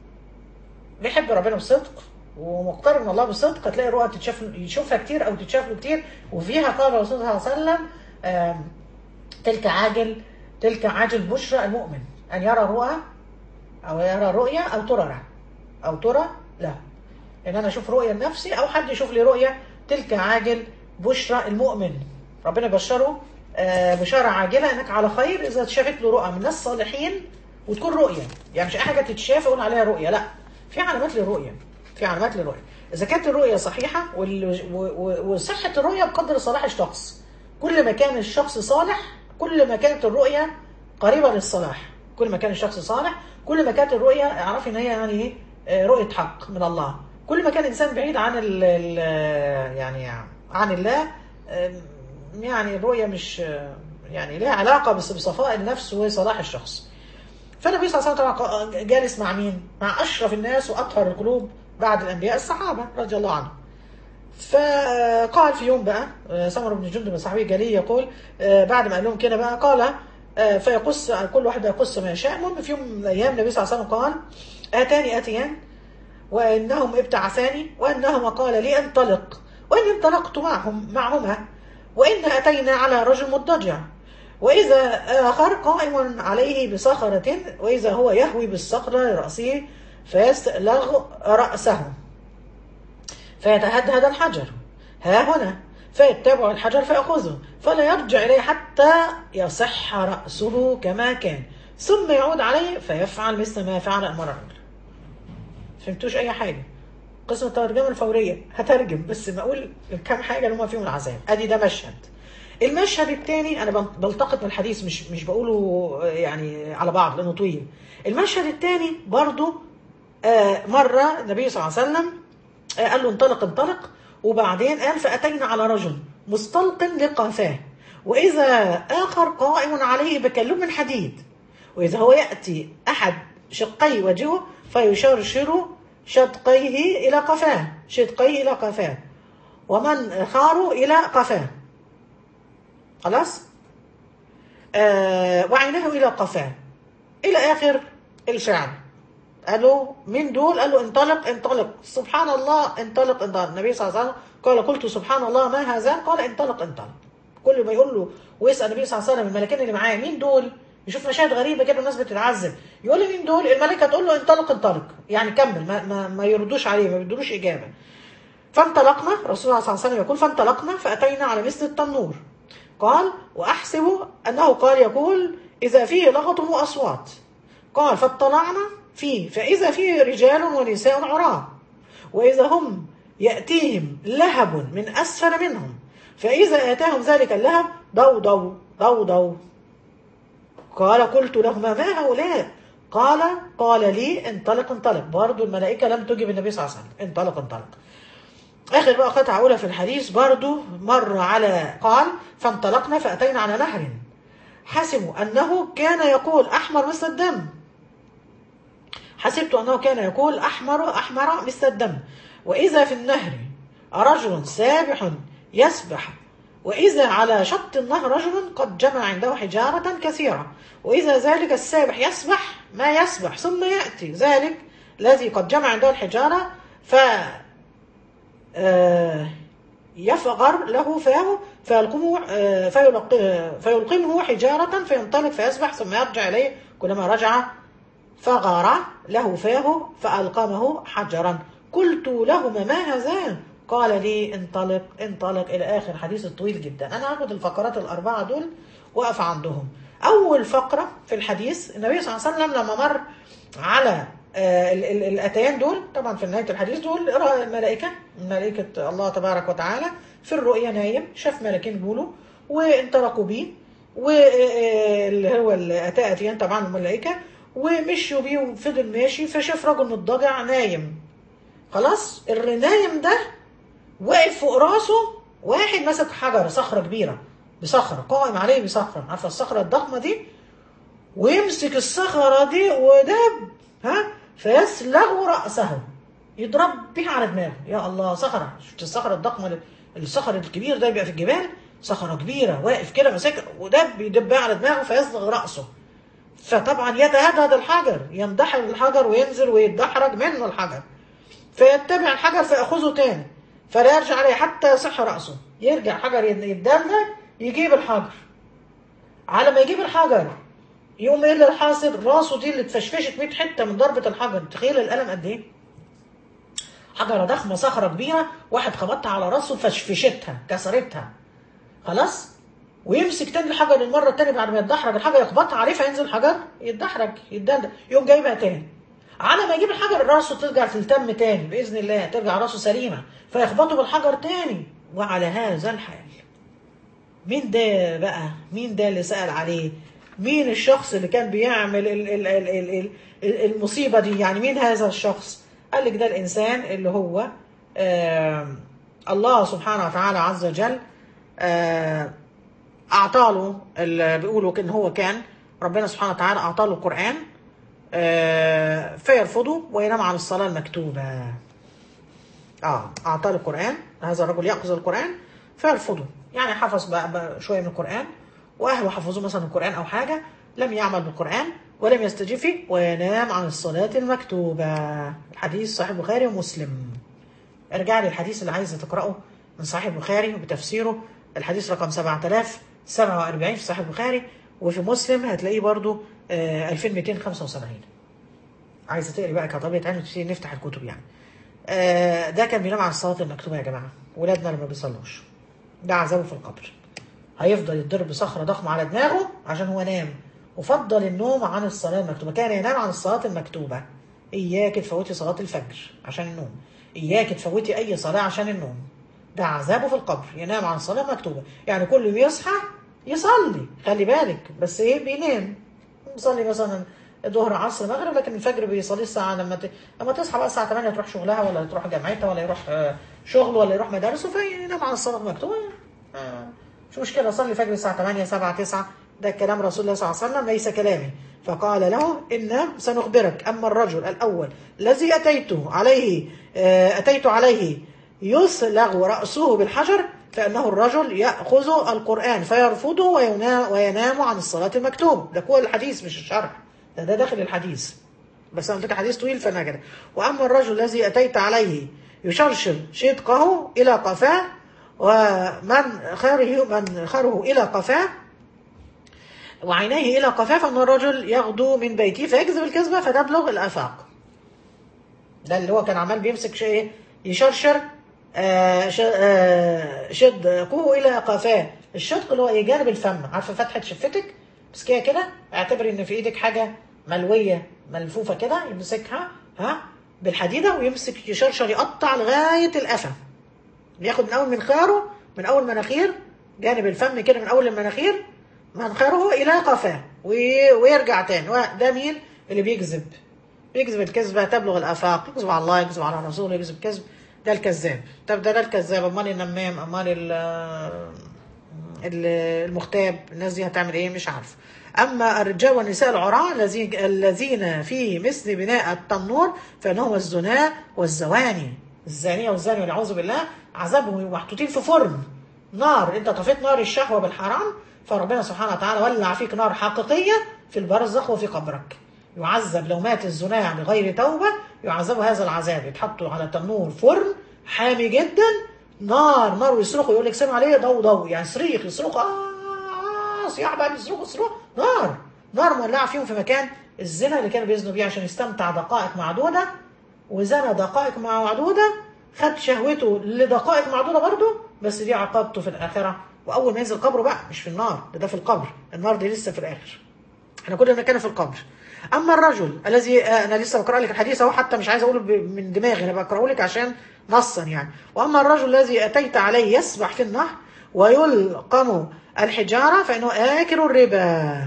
بيحب ربنا بصدق ومقترب من الله بصدق هتلاقي الرؤى تتشاف يشوفها كتير او تتشاف له كتير وفيها قال الرسول صلى الله عليه وسلم آم، تلك عاجل تلك عاجل بشرى المؤمن ان يرى رؤى او يرى رؤيا او ترى له او ترى له ان انا اشوف رؤيا لنفسي او حد يشوف لي رؤيا تلك عاجل بشرى المؤمن ربنا بشره آه، بشارة عاجلة انك على خير اذا اتشافت له رؤى من ناس صالحين وتكون رؤية يعني مش اي حاجة تتشاف اقول عليها رؤية لا في علامات للرؤية في علامات للرؤية اذا كانت الرؤية صحيحة وال- و- و- وصحة الرؤية بقدر صلاح الشخص كل ما كان الشخص صالح كل ما كانت الرؤية قريبة للصلاح كل ما كان الشخص صالح كل ما كانت الرؤية اعرفي ان هي يعني ايه آه، رؤية حق من الله كل ما كان الانسان بعيد عن ال ال يعني عن الله آم، يعني الرؤية مش آه، يعني لها علاقة بس بصفاء النفس وصلاح الشخص فالنبي صلى الله عليه وسلم طبعا جالس مع مين؟ مع اشرف الناس واطهر القلوب بعد الانبياء الصحابه رضي الله عنهم. فقال في يوم بقى آه، سمر بن جندب الصحابي الجليل يقول آه، بعد ما قال لهم كده بقى قال آه، فيقص كل واحد يقص ما يشاء المهم في يوم من الايام النبي صلى الله عليه وسلم قال اتاني اتيان وانهم ابتعثاني وانهما قال لي انطلق واني انطلقت معهم معهما وان اتينا على رجل مضطجع واذا اخر قائم عليه بصخره واذا هو يهوي بالصخره لراسه فيستلغ راسه فيتهدهد الحجر ها هنا فيتبع الحجر فيأخذه فلا يرجع إليه حتى يصح رأسه كما كان ثم يعود عليه فيفعل مثل ما فعل المرة الأولى فهمتوش أي حاجة قسم الترجمة الفورية هترجم بس بقول كام حاجة اللي هما فيهم العذاب أدي ده مشهد المشهد الثاني أنا بل- بلتقط من الحديث مش مش بقوله يعني على بعض لأنه طويل المشهد الثاني برضو آه، مرة النبي صلى الله عليه وسلم آه، قال له انطلق انطلق وبعدين قال فأتينا على رجل مستلق لقفاه وإذا آخر قائم عليه بكلوب من حديد وإذا هو يأتي أحد شقي وجهه فيشرشر شدقيه إلى قفاه شدقيه إلى قفاه ومن خاروا إلى قفاه خلاص آه وعينه إلى قفاه إلى آخر الشعر قالوا مين دول؟ قالوا انطلق انطلق سبحان الله انطلق انطلق النبي صلى الله عليه وسلم قال قلت سبحان الله ما هذا؟ قال انطلق انطلق كل ما يقول له ويسال النبي صلى الله عليه وسلم الملكين اللي معاه مين دول؟ يشوف مشاهد غريبه كده الناس بتتعذب يقول لي مين دول؟ الملكه تقول له انطلق انطلق يعني كمل ما, ما, ما يردوش عليه ما بيدولوش اجابه فانطلقنا رسول الله صلى الله عليه وسلم يقول فانطلقنا فاتينا على مثل التنور قال واحسب انه قال يقول اذا فيه لغط واصوات قال فاطلعنا فيه فإذا فيه رجال ونساء عراة وإذا هم يأتيهم لهب من أسفل منهم فإذا آتاهم ذلك اللهب ضوضوا ضوضوا قال قلت لهما ما هؤلاء قال قال لي انطلق انطلق برضو الملائكة لم تجب النبي صلى الله عليه وسلم انطلق انطلق آخر بقى قطعة أولى في الحديث برضو مر على قال فانطلقنا فأتينا على نهر حسبوا أنه كان يقول أحمر مثل الدم حسبت أنه كان يقول أحمر أحمر مثل الدم وإذا في النهر رجل سابح يسبح وإذا على شط النهر رجل قد جمع عنده حجارة كثيرة وإذا ذلك السابح يسبح ما يسبح ثم يأتي ذلك الذي قد جمع عنده الحجارة ف آه، يفغر له فاه فيلقمه آه، فيلق- فيلقمه حجارة فينطلق فيسبح ثم يرجع إليه كلما رجع فغر له فاه فألقمه حجرا قلت لهما ما هذا قال لي انطلق انطلق الى اخر حديث الطويل جدا انا هاخد الفقرات الاربعه دول واقف عندهم اول فقره في الحديث النبي صلى الله عليه وسلم لما مر على آه، ال- ال- الاتيان دول طبعا في نهايه الحديث دول رأى الملائكه ملائكه الله تبارك وتعالى في الرؤيا نايم شاف ملكين بيقولوا وانطلقوا بيه واللي هو الاتى اتيان طبعا الملائكه ومشوا بيه وفضل ماشي فشاف رجل مضطجع نايم خلاص اللي نايم ده واقف فوق راسه واحد ماسك حجر صخره كبيره بصخره قائم عليه بصخره عارفه الصخره الضخمه دي ويمسك الصخره دي ودب ها فيسلغ راسه يضرب بيها على دماغه يا الله صخره شفت الصخره الضخمه اللي- الصخر الكبير ده بيبقى في الجبال صخره كبيره واقف كده ماسكها ودب يدب بيها على دماغه فيسلغ راسه فطبعا يتهدد الحجر يندحر الحجر وينزل ويتدحرج منه الحجر فيتبع الحجر فيأخذه تاني فلا يرجع عليه حتى يصح رأسه يرجع حجر يتدلدل يجيب الحجر على ما يجيب الحجر يقوم ايه اللي حاصل راسه دي اللي اتفشفشت 100 حته من ضربه الحجر تخيل الالم قد ايه حجره ضخمه صخره كبيره واحد خبطها على راسه فشفشتها كسرتها خلاص ويمسك تاني الحجر المره التانيه بعد ما يتدحرج الحجر يخبطها عليه فينزل الحجر يتدحرج يتدلدل يقوم جايبها تاني على ما يجيب الحجر راسه ترجع تلتم تاني باذن الله ترجع راسه سليمه فيخبطه بالحجر تاني وعلى هذا الحال مين ده بقى مين ده اللي سأل عليه مين الشخص اللي كان بيعمل ال ال ال ال ال ال المصيبة دي يعني مين هذا الشخص قال لك ده الإنسان اللي هو آه الله سبحانه وتعالى عز وجل آه أعطاله اللي بيقولوا إن هو كان ربنا سبحانه وتعالى أعطاله القرآن آه فيرفضه وينام عن الصلاة المكتوبة اه اعطاه القران هذا الرجل ياخذ القران فيرفضه يعني حفظ بقى, بقى شويه من القران واهله حفظوه مثلا القران او حاجه لم يعمل بالقران ولم يستجب فيه وينام عن الصلاه المكتوبه الحديث صحيح البخاري ومسلم ارجع لي الحديث اللي عايز تقراه من صحيح البخاري وبتفسيره الحديث رقم 7047 في صحيح البخاري وفي مسلم هتلاقيه برضو آه 2275 عايزه تقري بقى كطبيعه علم تبتدي نفتح الكتب يعني آه، ده كان بينام عن الصلاه المكتوبه يا جماعه ولادنا اللي ما بيصلوش ده عذابه في القبر هيفضل يتضرب بصخره ضخمه على دماغه عشان هو نام وفضل النوم عن الصلاه المكتوبه كان ينام عن الصلاه المكتوبه اياك تفوتي صلاه الفجر عشان النوم اياك تفوتي اي صلاه عشان النوم ده عذابه في القبر ينام عن الصلاه المكتوبه يعني كل يوم يصحى يصلي خلي بالك بس ايه بينام بيصلي مثلا الظهر عصر مغرب لكن الفجر بيصلي الساعه لما ت... لما تصحى بقى الساعه 8 تروح شغلها ولا تروح جامعتها ولا يروح آه، شغل ولا يروح مدارسه فينام عن الصلاه المكتوبه آه، مش مشكله صلي الفجر الساعه 8 7 9 ده كلام رسول الله صلى الله عليه وسلم ليس كلامي فقال له إن سنخبرك أما الرجل الأول الذي أتيته عليه آه، أتيت عليه يسلغ رأسه بالحجر فإنه الرجل يأخذ القرآن فيرفضه وينام, وينام عن الصلاة المكتوب ده كل الحديث مش الشرح ده ده داخل الحديث بس أنا قلت لك حديث طويل فأنا كده وأما الرجل الذي أتيت عليه يشرشر شدقه إلى قفاه ومن خاره من خره إلى قفاه وعينيه إلى قفاه فإن الرجل يغدو من بيته فيكذب الكذبة فتبلغ الآفاق ده اللي هو كان عمال بيمسك شيء يشرشر آه ش- آه شدقه إلى قفاه الشدق اللي هو إيه جانب الفم عارفة فتحة شفتك مسكيها كده اعتبري إن في إيدك حاجة ملوية ملفوفة كده يمسكها ها بالحديدة ويمسك يشرشر يقطع لغاية القفا بياخد من أول منخاره من أول مناخير جانب الفم كده من أول المناخير منخره إلى قفاه وي- ويرجع تاني ده مين اللي بيكذب بيكذب الكذبة تبلغ الآفاق يكذب على الله يكذب على رسوله يكذب كذب ده الكذاب طب ده ده الكذاب أمال النمام أمال ال- ال- المغتاب الناس دي هتعمل ايه مش عارف اما الرجال والنساء العراة الذين الذين في مثل بناء التنور فانهم الزنا والزواني الزانيه والزاني والعياذ بالله عذابهم محطوطين في فرن نار انت طفيت نار الشهوه بالحرام فربنا سبحانه وتعالى ولع فيك نار حقيقيه في البرزخ وفي قبرك يعذب لو مات الزنا بغير توبه يعذب هذا العذاب يتحطوا على تنور فرن حامي جدا نار نار ويصرخوا يقول لك سمع عليه ضو ضو يعني صريخ يصرخوا اه صياح بقى بيصرخوا صرخوا نار نار مولعه فيهم في مكان الزنا اللي كانوا بيزنوا بيه عشان يستمتع دقائق معدوده وزنى دقائق معدوده خد شهوته لدقائق معدوده برضه بس دي عقابته في الاخره واول ما ينزل قبره بقى مش في النار ده, ده في القبر النار دي لسه في الاخر احنا كنا بنتكلم في القبر اما الرجل الذي آه، انا لسه بقرا لك الحديث اهو حتى مش عايز اقوله ب- من دماغي انا بقراه لك عشان نصا يعني واما الرجل الذي اتيت عليه يسبح في النهر ويلقم الحجاره فانه اكل الربا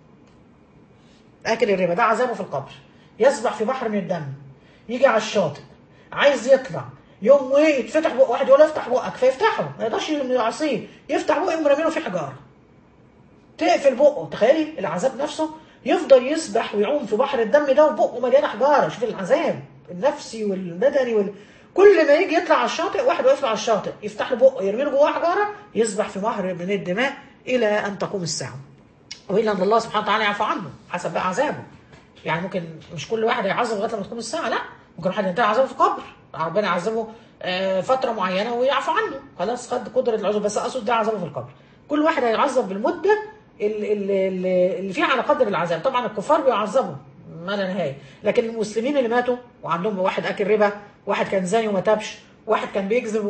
اكل الربا ده عذابه في القبر يسبح في بحر من الدم يجي على الشاطئ عايز يطلع يوم ايه يتفتح بق واحد يقول له افتح بقك فيفتحه ما يقدرش يعصيه يفتح بقه يقوم رامينه في حجاره تقفل بقه تخيلي العذاب نفسه يفضل يسبح ويعوم في بحر الدم ده وبقه مليان حجاره شوف العذاب النفسي والبدني وال... كل ما يجي يطلع على الشاطئ واحد واقف له على الشاطئ يفتح له بقه يرمي له جواه حجاره يسبح في بحر من الدماء الى ان تقوم الساعه والا ان الله سبحانه وتعالى يعفو عنه حسب بقى عذابه يعني ممكن مش كل واحد هيعذب لغايه لما تقوم الساعه لا ممكن واحد ينتهي عذابه في قبر ربنا يعذبه آه، فتره معينه ويعفو عنه خلاص خد قدره العذاب بس اقصد ده عذابه في القبر كل واحد هيعذب بالمده اللي, اللي, اللي فيها على قدر العذاب طبعا الكفار بيعذبوا ما لا نهايه لكن المسلمين اللي ماتوا وعندهم واحد اكل ربا واحد كان زاني وما تابش واحد كان بيكذب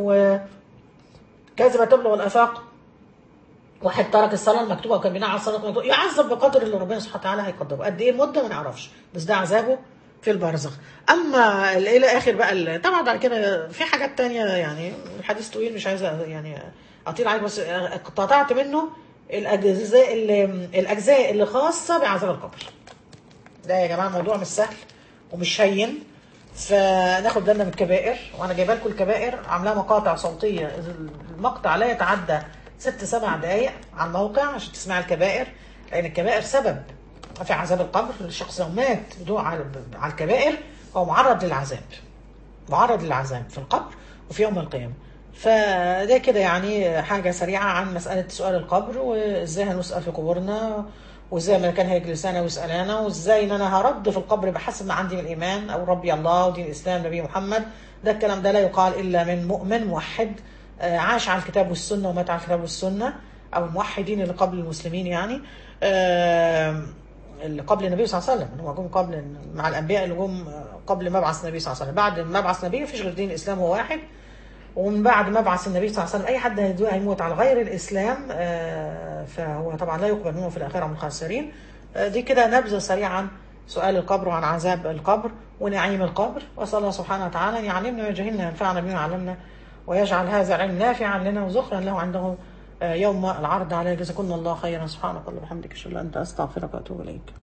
وكذب تبلغ الافاق واحد ترك الصلاه المكتوبه وكان بينام على الصلاه المكتوبه يعذب بقدر اللي ربنا سبحانه وتعالى هيقدره قد ايه المده ما نعرفش بس ده عذابه في البرزخ اما ال- الى اخر بقى ال- طبعا بعد كده في حاجات تانية يعني الحديث طويل مش عايزه يعني اطيل عليك بس قطعت منه الاجزاء اللي الاجزاء اللي خاصه بعذاب القبر ده يا جماعه الموضوع مش سهل ومش هين فناخد بالنا من الكبائر وانا جايبه لكم الكبائر عاملاها مقاطع صوتيه المقطع لا يتعدى ست سبع دقائق على الموقع عشان تسمع الكبائر لان الكبائر سبب في عذاب القبر الشخص لو مات بدون على على الكبائر هو معرض للعذاب معرض للعذاب في القبر وفي يوم القيامه فده كده يعني حاجة سريعة عن مسألة سؤال القبر وازاي هنسأل في قبورنا وازاي الملكان هيجلسانا ويسألانا وازاي ان انا هرد في القبر بحسب ما عندي من الايمان او ربي الله ودين الاسلام نبي محمد ده الكلام ده لا يقال الا من مؤمن موحد آه، عاش على الكتاب والسنة ومات على الكتاب والسنة او الموحدين اللي قبل المسلمين يعني آه، اللي قبل النبي صلى الله عليه وسلم هم جم قبل مع الانبياء اللي جم قبل مبعث النبي صلى الله عليه وسلم بعد مبعث النبي مفيش غير دين الاسلام هو واحد ومن بعد مبعث النبي صلى الله عليه وسلم اي حد هيدو- هيموت على غير الاسلام آه، فهو طبعا لا يقبل منه في الاخره من الخاسرين آه، دي كده نبذه سريعه عن سؤال القبر وعن عذاب القبر ونعيم القبر واسال الله سبحانه وتعالى ان يعلمنا ويجهلنا ينفعنا بما علمنا ويجعل هذا العلم نافعا لنا وذخرا له عنده آه، يوم العرض عليه جزاكم الله خيرا سبحانك اللهم وبحمدك اشهد ان لا اله الا انت استغفرك واتوب اليك